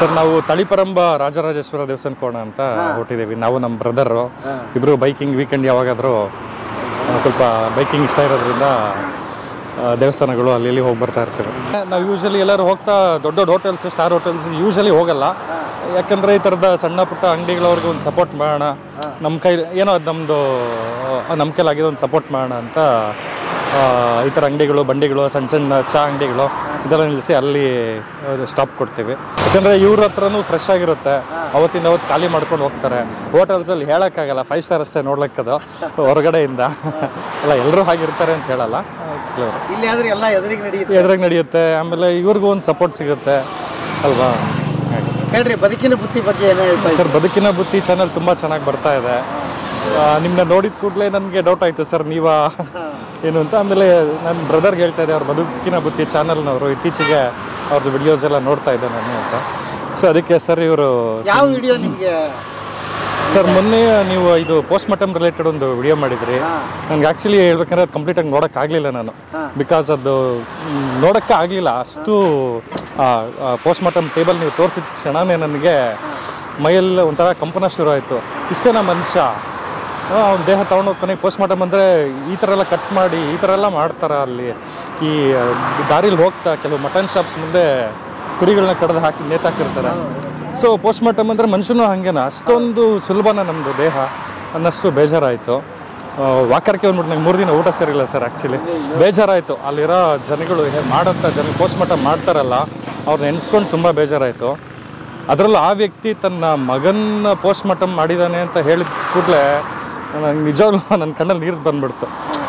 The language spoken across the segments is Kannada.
ಸರ್ ನಾವು ತಳಿಪರಂಬ ರಾಜರಾಜೇಶ್ವರ ದೇವಸ್ಥಾನಕ್ಕೆ ಹೋಗೋಣ ಅಂತ ಹೊಟ್ಟಿದ್ದೀವಿ ನಾವು ನಮ್ಮ ಬ್ರದರು ಇಬ್ಬರು ಬೈಕಿಂಗ್ ವೀಕೆಂಡ್ ಯಾವಾಗಾದರೂ ಆ, ಸ್ವಲ್ಪ ಬೈಕಿಂಗ್ ಇಷ್ಟ ಇರೋದ್ರಿಂದ ಆ, ದೇವಸ್ಥಾನಗಳು ಅಲ್ಲಿ ಇಲ್ಲಿ ಹೋಗಿ ಬರ್ತಾ ಇರ್ತೀವಿ ನಾವು ಯೂಶಲಿ ಎಲ್ಲರೂ ಹೋಗ್ತಾ ದೊಡ್ಡ ದೊಡ್ಡ ಹೋಟೆಲ್ಸ್ ಸ್ಟಾರ್ ಹೋಟೆಲ್ಸ್ ಯೂಶಲಿ ಹೋಗಲ್ಲ ಯಾಕಂದರೆ ಈ ಥರದ ಸಣ್ಣ ಪುಟ್ಟ ಅಂಗಡಿಗಳವ್ರಿಗೆ ಒಂದು ಸಪೋರ್ಟ್ ಮಾಡೋಣ ನಮ್ಮ ಕೈ ಏನೋ ಅದು ನಮ್ಮದು ನಮ್ಮ ಕೈಲಾಗಿದೆ ಒಂದು ಸಪೋರ್ಟ್ ಮಾಡೋಣ ಅಂತ ಆ, ಈ ಥರ ಅಂಗಡಿಗಳು ಬಂಡಿಗಳು ಸಣ್ಣ ಸಣ್ಣ ಚಹಾ ಅಂಗಡಿಗಳು ಇದೆಲ್ಲ ನಿಲ್ಲಿಸಿ ಅಲ್ಲಿ ಸ್ಟಾಪ್ ಕೊಡ್ತೀವಿ ಯಾಕಂದರೆ ಇವ್ರ ಹತ್ರನೂ ಫ್ರೆಶ್ ಆಗಿರುತ್ತೆ ಅವತ್ತಿಂದ ಅವತ್ತು ಖಾಲಿ ಮಾಡ್ಕೊಂಡು ಹೋಗ್ತಾರೆ ಹೋಟೆಲ್ಸಲ್ಲಿ ಹೇಳೋಕ್ಕಾಗಲ್ಲ ಫೈವ್ ಸ್ಟಾರ್ ಅಷ್ಟೇ ನೋಡ್ಲಿಕ್ಕದು ಹೊರಗಡೆಯಿಂದ ಅಲ್ಲ ಎಲ್ಲರೂ ಹಾಗಿರ್ತಾರೆ ಅಂತ ಹೇಳಲ್ಲ ಕೆಲವರು ಇಲ್ಲಿ ಆದ್ರೆ ಎಲ್ಲ ಎದುರಿಗೆ ನಡೆಯುತ್ತೆ ಎದ್ರಾಗ ನಡೆಯುತ್ತೆ ಆಮೇಲೆ ಇವ್ರಿಗೂ ಒಂದು ಸಪೋರ್ಟ್ ಸಿಗುತ್ತೆ ಅಲ್ವಾ ಹಾಗೆ ಹೇಳ್ರಿ ಬದುಕಿನ ಬುತ್ತಿ ಬಗ್ಗೆ ಏನೋ ಹೇಳ್ತಾ ಇದ್ದೀರಿ? ಸರ್ ಬದುಕಿನ ಬುತ್ತಿ ಚಾನಲ್ ತುಂಬ ಚೆನ್ನಾಗಿ ಬರ್ತಾ ಇದೆ ನಿಮ್ಮನ್ನ ನೋಡಿದ ಕೂಡಲೇ ನನಗೆ ಡೌಟ್ ಆಯಿತು ಸರ್ ನೀವ ಏನು ಅಂತ ಆಮೇಲೆ ನನ್ನ ಬ್ರದರ್ಗೆ ಹೇಳ್ತಾ ಇದ್ದೆ ಅವ್ರ ಬದುಕಿನ ಬುತ್ತಿ ಚಾನಲ್ನವರು ಇತ್ತೀಚೆಗೆ ಅವ್ರದ್ದು ವಿಡಿಯೋಸ್ ಎಲ್ಲ ನೋಡ್ತಾ ಇದ್ದೆ ನಾನು ಅಂತ ಸೊ ಅದಕ್ಕೆ ಸರ್ ಇವರು ಯಾವ ವಿಡಿಯೋ ನಿಮ್ಗೆ ಸರ್ ಮೊನ್ನೆ ನೀವು ಇದು ಪೋಸ್ಟ್ ಮಾರ್ಟಮ್ ರಿಲೇಟೆಡ್ ಒಂದು ವಿಡಿಯೋ ಮಾಡಿದ್ರಿ ನನಗೆ ಆ್ಯಕ್ಚುಲಿ ಹೇಳ್ಬೇಕಂದ್ರೆ ಅದು ಕಂಪ್ಲೀಟಾಗಿ ನೋಡೋಕ್ಕಾಗಲಿಲ್ಲ ನಾನು ಬಿಕಾಸ್ ಅದು ಮ್, ನೋಡೋಕ್ಕೆ ಆಗಲಿಲ್ಲ ಅಷ್ಟು ಪೋಸ್ಟ್ ಮಾರ್ಟಮ್ ಟೇಬಲ್ ನೀವು ತೋರಿಸಿದ ಕ್ಷಣನೇ ನನಗೆ ಮೈಯಲ್ಲಿ ಒಂಥರ ಕಂಪನ ಶುರು ಆಯಿತು ಇಷ್ಟೇನಾ ಮನುಷ್ಯ ಅವ್ನ ದೇಹ ತೊಗೊಂಡು ಕೊನೆಗೆ ಪೋಸ್ಟ್ ಮಾರ್ಟಮ್ ಅಂದರೆ ಈ ಥರ ಎಲ್ಲ ಕಟ್ ಮಾಡಿ ಈ ಥರ ಎಲ್ಲ ಮಾಡ್ತಾರೆ ಅಲ್ಲಿ ಈ ದಾರಿಲಿ ಹೋಗ್ತಾ ಕೆಲವು ಮಟನ್ ಶಾಪ್ಸ್ ಮುಂದೆ ಕುರಿಗಳನ್ನ ಕಡ್ದು ಹಾಕಿ ನೇತಾಕಿರ್ತಾರೆ ಸೊ ಪೋಸ್ಟ್ ಮಾರ್ಟಮ್ ಅಂದರೆ ಮನುಷ್ಯನೂ ಹಾಗೇನ ಅಷ್ಟೊಂದು ಸುಲಭನ ನಮ್ಮದು ದೇಹ ಅನ್ನಷ್ಟು ಬೇಜಾರಾಯಿತು ವಾಕರ್ಗೆ ಬಂದ್ಬಿಟ್ಟು ನಂಗೆ ಮೂರು ದಿನ ಊಟ ಸೇರಿಲ್ಲ ಸರ್ ಆ್ಯಕ್ಚುಲಿ ಬೇಜಾರಾಯಿತು ಅಲ್ಲಿರೋ ಜನಗಳು ಹೇ- ಮಾಡೋಂಥ ಜನ ಪೋಸ್ಟ್ ಮಾರ್ಟಮ್ ಮಾಡ್ತಾರಲ್ಲ ಅವ್ರನ್ನ ಎಣಿಸ್ಕೊಂಡು ತುಂಬ ಬೇಜಾರಾಯಿತು ಅದರಲ್ಲೂ ಆ ವ್ಯಕ್ತಿ ತನ್ನ ಮಗನ ಪೋಸ್ಟ್ ಮಾರ್ಟಮ್ ಮಾಡಿದ್ದಾನೆ ಅಂತ ಹೇಳಿದ ಕೂಡಲೇ ನಂಗೆ ನಿಜವಾಗ್ಲೂ ನನ್ನ ಕಣ್ಣಲ್ಲಿ ನೀರು ಬಂದ್ಬಿಡ್ತು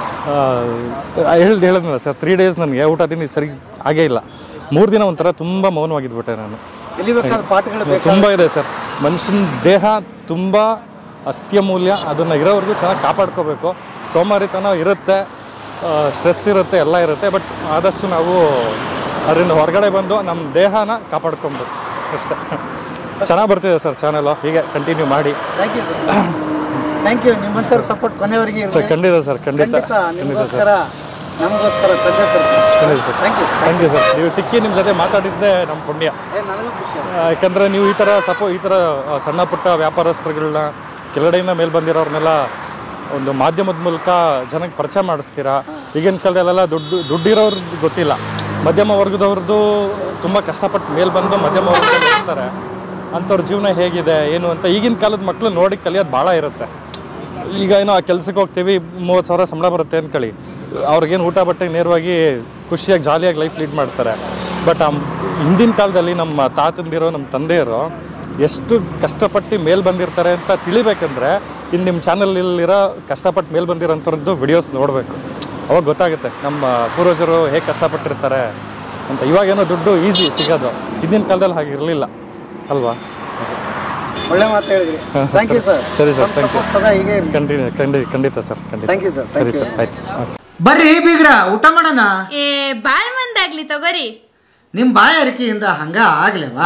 ಹೇಳಿ ಹೇಳಿದ್ನಲ್ಲ ಸರ್ ತ್ರೀ ಡೇಸ್ ನನಗೆ ಊಟ ತಿಂಡಿ ಸರಿ ಆಗೇ ಇಲ್ಲ ಮೂರು ದಿನ ಒಂಥರ ತುಂಬ ಮೌನವಾಗಿದ್ಬಿಟ್ಟೆ ನಾನು ಕಲಿಬೇಕಾದ ಪಾಠಗಳು ಬೇಕು ತುಂಬ ಇದೆ ಸರ್ ಮನುಷ್ಯನ ದೇಹ ತುಂಬ ಅತ್ಯಮೂಲ್ಯ ಅದನ್ನು ಇರೋವರೆಗೂ ಚೆನ್ನಾಗಿ ಕಾಪಾಡ್ಕೋಬೇಕು ಸೋಮಾರಿತನ ಇರುತ್ತೆ ಸ್ಟ್ರೆಸ್ ಇರುತ್ತೆ ಎಲ್ಲ ಇರುತ್ತೆ ಬಟ್ ಆದಷ್ಟು ನಾವು ಅದರಿಂದ ಹೊರಗಡೆ ಬಂದು ನಮ್ಮ ದೇಹನ ಕಾಪಾಡ್ಕೊಬೇಕು ಅಷ್ಟೇ ಚೆನ್ನಾಗಿ ಬರ್ತಿದೆ ಸರ್ ಚಾನಲು ಹೀಗೆ ಕಂಟಿನ್ಯೂ ಮಾಡಿ thank you sir thank you ನಿಮ್ಮಂಥವ್ರ ಸಪೋರ್ಟ್ ಕೊನೆವರೆಗೆ ಇರಲಿ ಸರ್ ಖಂಡಿತ ಸರ್ ಖಂಡಿತ ಖಂಡಿತ ನಿಮಗೋಸ್ಕರ ನಮಗೋಸ್ಕರ ತಂದೆ ಖಂಡಿತ sir thank you thank you sir ನೀವು ಸಿಕ್ಕಿ ನಿಮ್ಮ ಜೊತೆ ಮಾತಾಡಿದ್ದೆ ನಮ್ಮ ಪುಣ್ಯ ಏ ನನಗೂ ಖುಷಿ ಆಯ್ತು. ಆ, ಯಾಕಂದ್ರೆ ನೀವು ಈ ಥರ ಸಪೋ ಈ ಥರ ಆ, ಸಣ್ಣ ಪುಟ್ಟ ವ್ಯಾಪಾರಸ್ಥರುಗಳನ್ನ ಕೆಳಗಡೆಯಿಂದ ಮೇಲೆ ಬಂದಿರೋರ್ನೆಲ್ಲ ಒಂದು ಮಾಧ್ಯಮದ ಮೂಲಕ ಜನಕ್ಕೆ ಪರಿಚಯ ಮಾಡಿಸ್ತೀರಾ ಈಗಿನ ಕಾಲದಲ್ಲೆಲ್ಲ ದುಡ್ಡು ದುಡ್ಡಿರೋರ್ದು ಗೊತ್ತಿಲ್ಲ ಮಧ್ಯಮ ವರ್ಗದವ್ರದ್ದು ತುಂಬ ಕಷ್ಟಪಟ್ಟು ಮೇಲೆ ಬಂದು ಮಧ್ಯಮ ವರ್ಗದಲ್ಲಿ ಇರ್ತಾರೆ ಅಂಥವ್ರ ಜೀವನ ಹೇಗಿದೆ ಏನು ಅಂತ ಈಗಿನ ಕಾಲದ ಮಕ್ಕಳು ನೋಡಿ ಕಲಿಯೋದು ಭಾಳ ಇರುತ್ತೆ ಈಗ ಏನೋ ಆ ಕೆಲ್ಸಕ್ಕೆ ಹೋಗ್ತೀವಿ ಮೂವತ್ತು ಸಾವಿರ ಸಂಬಳ ಬರುತ್ತೆ ಅನ್ಕೊಳ್ಳಿ ಅವ್ರಿಗೇನು ಊಟ ಬಟ್ಟೆ ನೇರವಾಗಿ ಖುಷಿಯಾಗಿ ಜಾಲಿಯಾಗಿ ಲೈಫ್ ಲೀಡ್ ಮಾಡ್ತಾರೆ ಬಟ್ ಹಿಂದಿನ ಕಾಲದಲ್ಲಿ ನಮ್ಮ ತಾತಂದಿರೋ ನಮ್ಮ ತಂದೆಯರು ಎಷ್ಟು ಕಷ್ಟಪಟ್ಟು ಮೇಲ್ ಬಂದಿರ್ತಾರೆ ಅಂತ ತಿಳಿಬೇಕಂದ್ರೆ ಇನ್ನು ನಿಮ್ಮ ಚಾನಲಲ್ಲಿರೋ ಕಷ್ಟಪಟ್ಟು ಮೇಲ್ ಬಂದಿರೋಂಥದ್ದು ವಿಡಿಯೋಸ್ ನೋಡಬೇಕು ಅವಾಗ ಗೊತ್ತಾಗುತ್ತೆ ನಮ್ಮ ಪೂರ್ವಜರು ಹೇಗೆ ಕಷ್ಟಪಟ್ಟಿರ್ತಾರೆ ಅಂತ ಇವಾಗೇನೋ ದುಡ್ಡು ಈಸಿ ಸಿಗೋದು ಹಿಂದಿನ ಕಾಲದಲ್ಲಿ ಹಾಗೆ ಇರಲಿಲ್ಲ ಅಲ್ವಾ ಒಳ್ಳೆ ಮಾತು ಹೇಳಿದ್ರಿ ಥ್ಯಾಂಕ್ ಯು ಸರ್ ಸರಿ ಸರ್ ಥ್ಯಾಂಕ್ ಯು ಸದಾ ಹೀಗೆ ಇರಲಿ ಖಂಡಿತ ಖಂಡಿತ ಖಂಡಿತ ಸರ್ ಖಂಡಿತ ಥ್ಯಾಂಕ್ ಯು ಸರ್ ಸರಿ ಥ್ಯಾಂಕ್ ಯು ಸರ್ ಆಯ್ತು ಓಕೆ ಬರ್ರಿ ಬೀಗ್ರ ಊಟ ಮಾಡೋಣ ಏ ಬಾಳ್ ಮಂದಾಗ್ಲಿ ತಗೋರಿ ನಿಮ್ಮ ಬಾಯ ಅರಿಕೆಯಿಂದ ಹಂಗ ಆಗ್ಲೇವಾ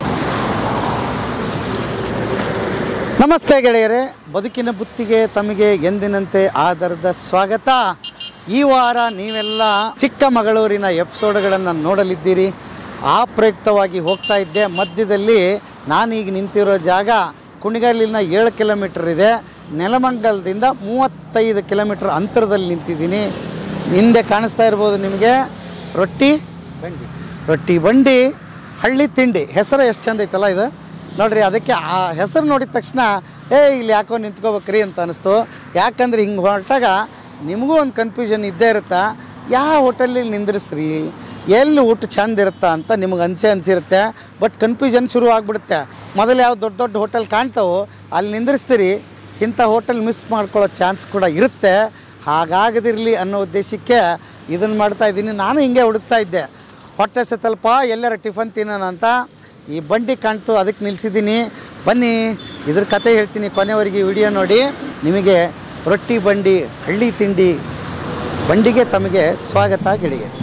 ನಮಸ್ತೆ ಗೆಳೆಯರೇ ಬದುಕಿನ ಬುತ್ತಿಗೆ ತಮಗೆ ಎಂದಿನಂತೆ ಆಧಾರದ ಸ್ವಾಗತ ಈ ವಾರ ನೀವೆಲ್ಲ ಚಿಕ್ಕಮಗಳೂರಿನ ಎಪಿಸೋಡ್ಗಳನ್ನು ನೋಡಲಿದ್ದೀರಿ ಆ ಪ್ರಯುಕ್ತವಾಗಿ ಹೋಗ್ತಾ ಇದ್ದೆ ಮಧ್ಯದಲ್ಲಿ ನಾನೀಗ ನಿಂತಿರೋ ಜಾಗ ಕುಣಿಗಲ್ಲಿನ ಏಳು ಕಿಲೋಮೀಟರ್ ಇದೆ ನೆಲಮಂಗಲದಿಂದ ಮೂವತ್ತೈದು ಕಿಲೋಮೀಟರ್ ಅಂತರದಲ್ಲಿ ನಿಂತಿದ್ದೀನಿ ಹಿಂದೆ ಕಾಣಿಸ್ತಾ ಇರ್ಬೋದು ನಿಮಗೆ ರೊಟ್ಟಿ ರೊಟ್ಟಿ ಬಂಡಿ ಹಳ್ಳಿ ತಿಂಡಿ ಹೆಸರು ಎಷ್ಟು ಚಂದ ಐತಲ್ಲ ಇದು ನೋಡ್ರಿ ಅದಕ್ಕೆ ಆ ಹೆಸರು ನೋಡಿದ ತಕ್ಷಣ ಏ ಇಲ್ಲಿ ಯಾಕೋ ನಿಂತ್ಕೋಬೇಕ್ರಿ ಅಂತ ಅನಿಸ್ತು ಯಾಕಂದ್ರೆ ಹಿಂಗೆ ಹೊರಟಾಗ ನಿಮಗೂ ಒಂದು ಕನ್ಫ್ಯೂಷನ್ ಇದ್ದೇ ಇರುತ್ತಾ ಯಾವ ಹೋಟೆಲಲ್ಲಿ ನಿಂದ್ರಿಸ್ರಿ ಎಲ್ಲಿ ಊಟ ಚಂದ ಇರುತ್ತಾ ಅಂತ ನಿಮಗೆ ಅನಿಸೆ ಅನಿಸಿರುತ್ತೆ ಬಟ್ ಕನ್ಫ್ಯೂಷನ್ ಶುರು ಆಗಿಬಿಡುತ್ತೆ ಮೊದಲು ಯಾವ ದೊಡ್ಡ ದೊಡ್ಡ ಹೋಟೆಲ್ ಕಾಣ್ತಾವೋ ಅಲ್ಲಿ ನಿಂದ್ರಿಸ್ತೀರಿ ಇಂಥ ಹೋಟೆಲ್ ಮಿಸ್ ಮಾಡ್ಕೊಳ್ಳೋ ಚಾನ್ಸ್ ಕೂಡ ಇರುತ್ತೆ ಹಾಗಾಗದಿರಲಿ ಅನ್ನೋ ಉದ್ದೇಶಕ್ಕೆ ಇದನ್ನು ಮಾಡ್ತಾ ಇದ್ದೀನಿ ನಾನು ಹಿಂಗೆ ಹುಡುಕ್ತಾ ಇದ್ದೆ ಹೊಟ್ಟೆ ಸತ್ತಲ್ಪ ಎಲ್ಲರ ಟಿಫನ್ ತಿನ್ನೋಣ ಅಂತ ಈ ಬಂಡಿ ಕಾಣ್ತು ಅದಕ್ಕೆ ನಿಲ್ಸಿದ್ದೀನಿ ಬನ್ನಿ ಇದ್ರ ಕತೆ ಹೇಳ್ತೀನಿ ಕೊನೆವರೆಗೆ ವಿಡಿಯೋ ನೋಡಿ ನಿಮಗೆ ರೊಟ್ಟಿ ಬಂಡಿ ಹಳ್ಳಿ ತಿಂಡಿ ಬಂಡಿಗೆ ತಮಗೆ ಸ್ವಾಗತ ಗೆಳೆಯರು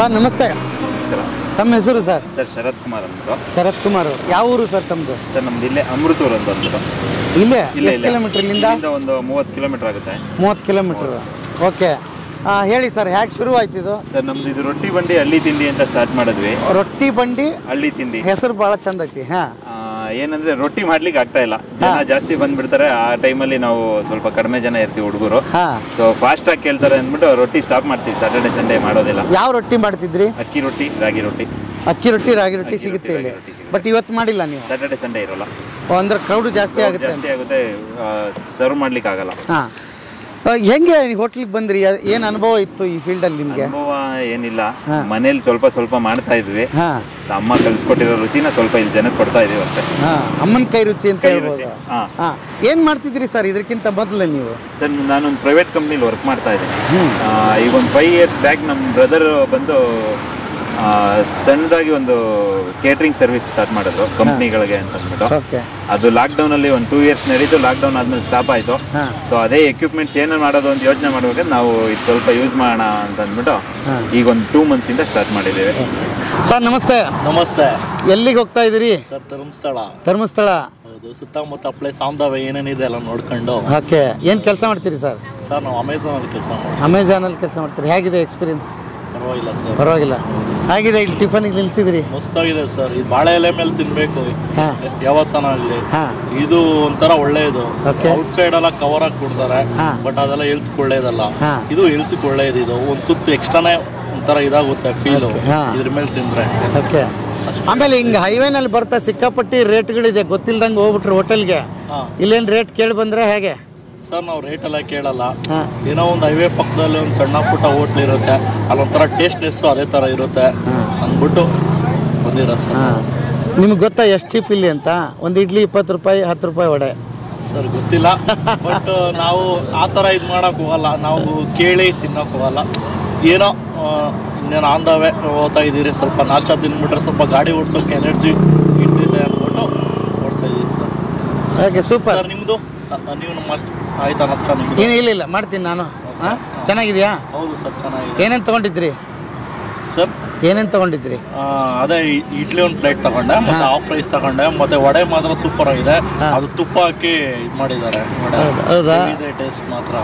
ಸರ್ ನಮಸ್ತೆ ನಮಸ್ಕಾರ ತಮ್ಮ ಹೆಸರು ಸರ್ ಸರ್ ಶರತ್ ಕುಮಾರ್ ಅಂದ್ಬಿಟ್ಟು ಶರತ್ ಕುಮಾರ್ ಯಾವ ಊರು ಸರ್ ತಮ್ಮದು ಸರ್ ನಮ್ದು ಇಲ್ಲೇ ಅಮೃತೂರು ಅಂತ ಅಂದ್ಬಿಟ್ಟು ಇಲ್ಲೇ ಇಲ್ಲೇ ಎಷ್ಟು ಕಿಲೋಮೀಟರ್ ಇಲ್ಲಿಂದ ಇಲ್ಲಿಂದ ಒಂದು ಮೂವತ್ತು ಕಿಲೋಮೀಟರ್ ಆಗುತ್ತೆ ಮೂವತ್ತು ಕಿಲೋಮೀಟ್ರ್ ಓಕೆ ಹೇಳಿ ಸರ್ ಹೇಗೆ ಶುರು ಆಯ್ತು ಇದು ಸರ್ ನಮ್ದು ಇದು ರೊಟ್ಟಿ ಬಂಡಿ ಹಳ್ಳಿ ತಿಂಡಿ ಅಂತ ಸ್ಟಾರ್ಟ್ ಮಾಡಿದ್ವಿ ರೊಟ್ಟಿ ಬಂಡಿ ಹಳ್ಳಿ ತಿಂಡಿ ಹೆಸರು ಭಾಳ ಚಂದ ಐತಿ ಹಾಂ ಆ, ಏನಂದ್ರೆ ರೊಟ್ಟಿ ಮಾಡ್ಲಿಕ್ಕೆ ಆಗ್ತಾ ಇಲ್ಲ ಜನ ಜಾಸ್ತಿ ಬಂದ್ಬಿಡ್ತಾರೆ ಆ ಟೈಮಲ್ಲಿ ನಾವು ಸ್ವಲ್ಪ ಕಡಿಮೆ ಜನ ಇರ್ತೀವಿ ಹುಡುಗರು ಹಾಂ ಸೊ ಫಾಸ್ಟ್ ಆಗಿ ಕೇಳ್ತಾರೆ ಅಂದ್ಬಿಟ್ಟು ರೊಟ್ಟಿ ಸ್ಟಾಪ್ ಮಾಡ್ತೀವಿ ಸ್ಯಾಟರ್ಡೆ ಸಂಡೇ ಮಾಡೋದಿಲ್ಲ ಯಾವ ರೊಟ್ಟಿ ಮಾಡ್ತಿದ್ರಿ ಅಕ್ಕಿ ರೊಟ್ಟಿ ರಾಗಿ ರೊಟ್ಟಿ ಅಕ್ಕಿ ರೊಟ್ಟಿ ರಾಗಿ ರೊಟ್ಟಿ ಅಕ್ಕಿ ಸಿಗುತ್ತೆ ರೊಟ್ಟಿ, ಇಲ್ಲಿ ರಾಗಿ ರೊಟ್ಟಿ ಸಿಗುತ್ತೆ. ಬಟ್ ಇವತ್ತು ಮಾಡಿಲ್ಲ ನೀವು ಸ್ಯಾಟರ್ಡೆ ಸಂಡೇ ಇರೋಲ್ಲ ಓ, ಅಂದ್ರೆ ಕ್ರೌಡ್ ಜಾಸ್ತಿ ಆಗುತ್ತೆ ಜಾಸ್ತಿ ಆಗುತ್ತೆ ಸರ್ವ್ ಮಾಡ್ಲಿಕ್ಕೆ ಆಗಲ್ಲ ಹಾಂ ಹೆಂಗೆ ಹೋಟ್ಲಿಗೆ ಬಂದ್ರಿ ಏನು ಅನುಭವ ಇತ್ತು ಈ ಫೀಲ್ಡಲ್ಲಿ ನಿಮಗೆ ಅನುಭವ ಏನಿಲ್ಲ ಮನೇಲಿ ಸ್ವಲ್ಪ ಸ್ವಲ್ಪ ಮಾಡ್ತಾ ಇದ್ವಿ ಹಾಂ ಅಮ್ಮ ಕಲ್ಸ್ಕೊಟ್ಟಿರೋ ರುಚಿನ ಸ್ವಲ್ಪ ಇಲ್ಲಿ ಜನಕ್ಕೆ ಕೊಡ್ತಾ ಇದೀವಿ ಅಷ್ಟೇ ಹಾಂ ಅಮ್ಮನ ಕೈ ರುಚಿ ಅಂತ ಕೈ ಹೇಳ್ಬೋದು ರುಚಿ ಹಾ ಹಾಂ ಏನು ಮಾಡ್ತಿದ್ರಿ ಸರ್ ಇದಕ್ಕಿಂತ ಮೊದಲು ನೀವು ಸರ್ ನಾನೊಂದು ಪ್ರೈವೇಟ್ ಕಂಪ್ನಿಲಿ ವರ್ಕ್ ಮಾಡ್ತಾ ಇದ್ದೀನಿ ಆ, ಈಗ ಒಂದು ಫೈವ್ ಇಯರ್ಸ್ ಬ್ಯಾಕ್ ನಮ್ಮ ಬ್ರದರ್ ಬಂದು ಆ, ಸಣ್ಣದಾಗಿ ಒಂದು ಕೇಟ್ರಿಂಗ್ ಸರ್ವಿಸ್ ಸ್ಟಾರ್ಟ್ ಮಾಡಿದ್ರು ಕಂಪ್ನಿಗಳಿಗೆ ಅಂತ ಅಂದ್ಬಿಟ್ಟು ಓಕೆ ಅದು ಲಾಕ್ಡೌನ್ ಅಲ್ಲಿ ಒಂದು ಟೂ ಇಯರ್ಸ್ ನಡೀತು ಲಾಕ್ಡೌನ್ ಆದ್ಮೇಲೆ ಸ್ಟಾಪ್ ಆಯ್ತು ಹಾ. ಸೊ ಅದೇ ಎಕ್ವಿಪ್ಮೆಂಟ್ಸ್ ಏನೇನು ಮಾಡೋದು ಅಂತ ಯೋಚನೆ ಮಾಡ್ಬೇಕಾದ್ರೆ ನಾವು ಇದು ಸ್ವಲ್ಪ ಯೂಸ್ ಮಾಡೋಣ ಅಂತ ಅಂದ್ಬಿಟ್ಟು ಹಾ. ಈಗ ಒಂದು ಟೂ ಮಂತ್ಸ್ ಇಂದ ಸ್ಟಾರ್ಟ್ ಮಾಡಿದ್ದೀವಿ ಸರ್ ನಮಸ್ತೆ ನಮಸ್ತೆ ಎಲ್ಲಿಗೆ ಹೋಗ್ತಾ ಇದ್ದೀರಿ ಸರ್ ಧರ್ಮಸ್ಥಳ ಧರ್ಮಸ್ಥಳ ಹೌದು ಸುತ್ತಮುತ್ತ ಪ್ಲೇಸ್ ಆಮ್ದಾವೆ ಏನೇನಿದೆ ಎಲ್ಲ ನೋಡ್ಕೊಂಡು ಓಕೆ ಏನು ಕೆಲಸ ಮಾಡ್ತೀರಿ ಸರ್ ಸರ್ ನಾವು ಅಮೆಝಾನ್ ಅಲ್ಲಿ ಕೆಲಸ ಮಾಡಿ ಅಮೆಝಾನಲ್ಲಿ ಕೆಲಸ ಮಾಡ್ತೀರಿ ಹೇಗಿದೆ ಎಕ್ಸ್ಪೀರಿಯನ್ಸ್ ಪರವಾಗಿಲ್ಲ ಸರ್ ಪರವಾಗಿಲ್ಲ ಹೇಗಿದೆ ಇಲ್ಲಿ ಟಿಫನಿಗೆ ನಿಲ್ಸಿದ್ರಿ ಮಸ್ತಾಗಿದೆ ಸರ್ ಇದು ಬಾಳೆ ಎಲೆ ಮೇಲೆ ತಿನ್ಬೇಕು ಹಾ. ಯಾವತ್ತನ ಆಗಲಿ ಹಾಂ ಇದು ಒಂಥರ ಒಳ್ಳೇದು Okay. ಔಟ್ ಸೈಡ್ ಎಲ್ಲ ಕವರ್ ಆಗಿ ಕೊಡ್ತಾರೆ ಹಾ. ಬಟ್ ಅದೆಲ್ಲ ಹೆಲ್ತ್ ಒಳ್ಳೇದಲ್ಲ ಹಾ. ಇದು ಹೆಲ್ತ್ ಒಳ್ಳೇದು ಇದು ಒಂದು ತುತ್ತು ಎಕ್ಸ್ಟ್ರಾನೇ ಒಂಥರ ಇದಾಗುತ್ತೆ ಫೀಲು ಹಾ. ಇದ್ರ ಮೇಲೆ ತಿಂದ್ರೆ ಓಕೆ ಆಮೇಲೆ ಹಿಂಗೆ ಹೈವೇನಲ್ಲಿ ಬರ್ತಾ ಸಿಕ್ಕಾಪಟ್ಟಿ ರೇಟ್ಗಳಿದೆ ಗೊತ್ತಿಲ್ದಂಗೆ ಹೋಗ್ಬಿಟ್ರು ಹೋಟೆಲ್ಗೆ ಹಾ. ಇಲ್ಲೇನು ರೇಟ್ ಕೇಳಿ ಬಂದರೆ ಹೇಗೆ ಸರ್ ನಾವು ರೇಟ್ ಎಲ್ಲ ಕೇಳಲ್ಲ ಹಾಂ ಏನೋ ಒಂದು ಹೈವೇ ಪಕ್ಕದಲ್ಲಿ ಒಂದು ಸಣ್ಣ ಪುಟ್ಟ ಹೋಟ್ಲ್ ಇರುತ್ತೆ ಅಲ್ಲೊಂಥರ ಟೇಸ್ಟ್ನೆಸ್ಸು ಅದೇ ಥರ ಇರುತ್ತೆ ಅಂದ್ಬಿಟ್ಟು ಬಂದಿರೋ ಸರ್ ಹಾಂ ನಿಮ್ಗೆ ಗೊತ್ತಾ ಎಷ್ಟು ಚೀಪ್ ಇಲ್ಲಿ ಅಂತ ಒಂದು ಇಡ್ಲಿ ಇಪ್ಪತ್ತು ರೂಪಾಯಿ ಹತ್ತು ರೂಪಾಯಿ ವಡೆ ಸರ್ ಗೊತ್ತಿಲ್ಲ ಬಟ್ ನಾವು ಆ ಥರ ಇದು ಮಾಡೋಕೆ ಹೋಗಲ್ಲ ನಾವು ಕೇಳಿ ತಿನ್ನೋಕೆ ಹೋಗಲ್ಲ ಏನೋ ಆ, ಇನ್ನೇನು ಆಂದವೆ ಹೋಗ್ತಾ ಇದ್ದೀರಿ ಸ್ವಲ್ಪ ನಾಷ್ಟ ತಿಂದ್ಬಿಟ್ರೆ ಸ್ವಲ್ಪ ಗಾಡಿ ಓಡಿಸೋಕೆ ಎನರ್ಜಿ ಇಟ್ಟಿದೆ ಅಂದ್ಬಿಟ್ಟು ಓಡಿಸ್ತಾ ಇದ್ದೀವಿ ಸರ್ ಓಕೆ ಸೂಪರ್ ಸರ್ ನಿಮ್ಮದು ನೀವು ನಮ್ಮ ಅಷ್ಟು ಆಯ್ತಾ ನಾಷ್ಟ ನಿಮ್ಮದು ಏನು ಇಲ್ಲ ಇಲ್ಲ ಮಾಡ್ತೀನಿ ನಾನು ಹಾಂ ಚೆನ್ನಾಗಿದೆಯಾ ಹೌದು ಸರ್ ಚೆನ್ನಾಗಿದೆ ಏನೇನು ತೊಗೊಂಡಿದ್ರಿ ಸರ್ ಏನೇನು ತೊಗೊಂಡಿದ್ರಿ ಆ, ಅದೇ ಇ- ಇಡ್ಲಿ ಒಂದು ಪ್ಲೇಟ್ ತಗೊಂಡೆ ಮತ್ತೆ ಹಾಫ್ ರೈಸ್ ತಗೊಂಡೆ ಮತ್ತೆ ವಡೆ ಮಾತ್ರ ಸೂಪರ್ ಆಗಿದೆ ಹಾ. ಅದು ತುಪ್ಪ ಹಾಕಿ ಇದು ಮಾಡಿದ್ದಾರೆ ವಡೆ ಹೌದಾ? ಹೌದಾ? ಇದೆ ಟೇಸ್ಟ್ ಮಾತ್ರ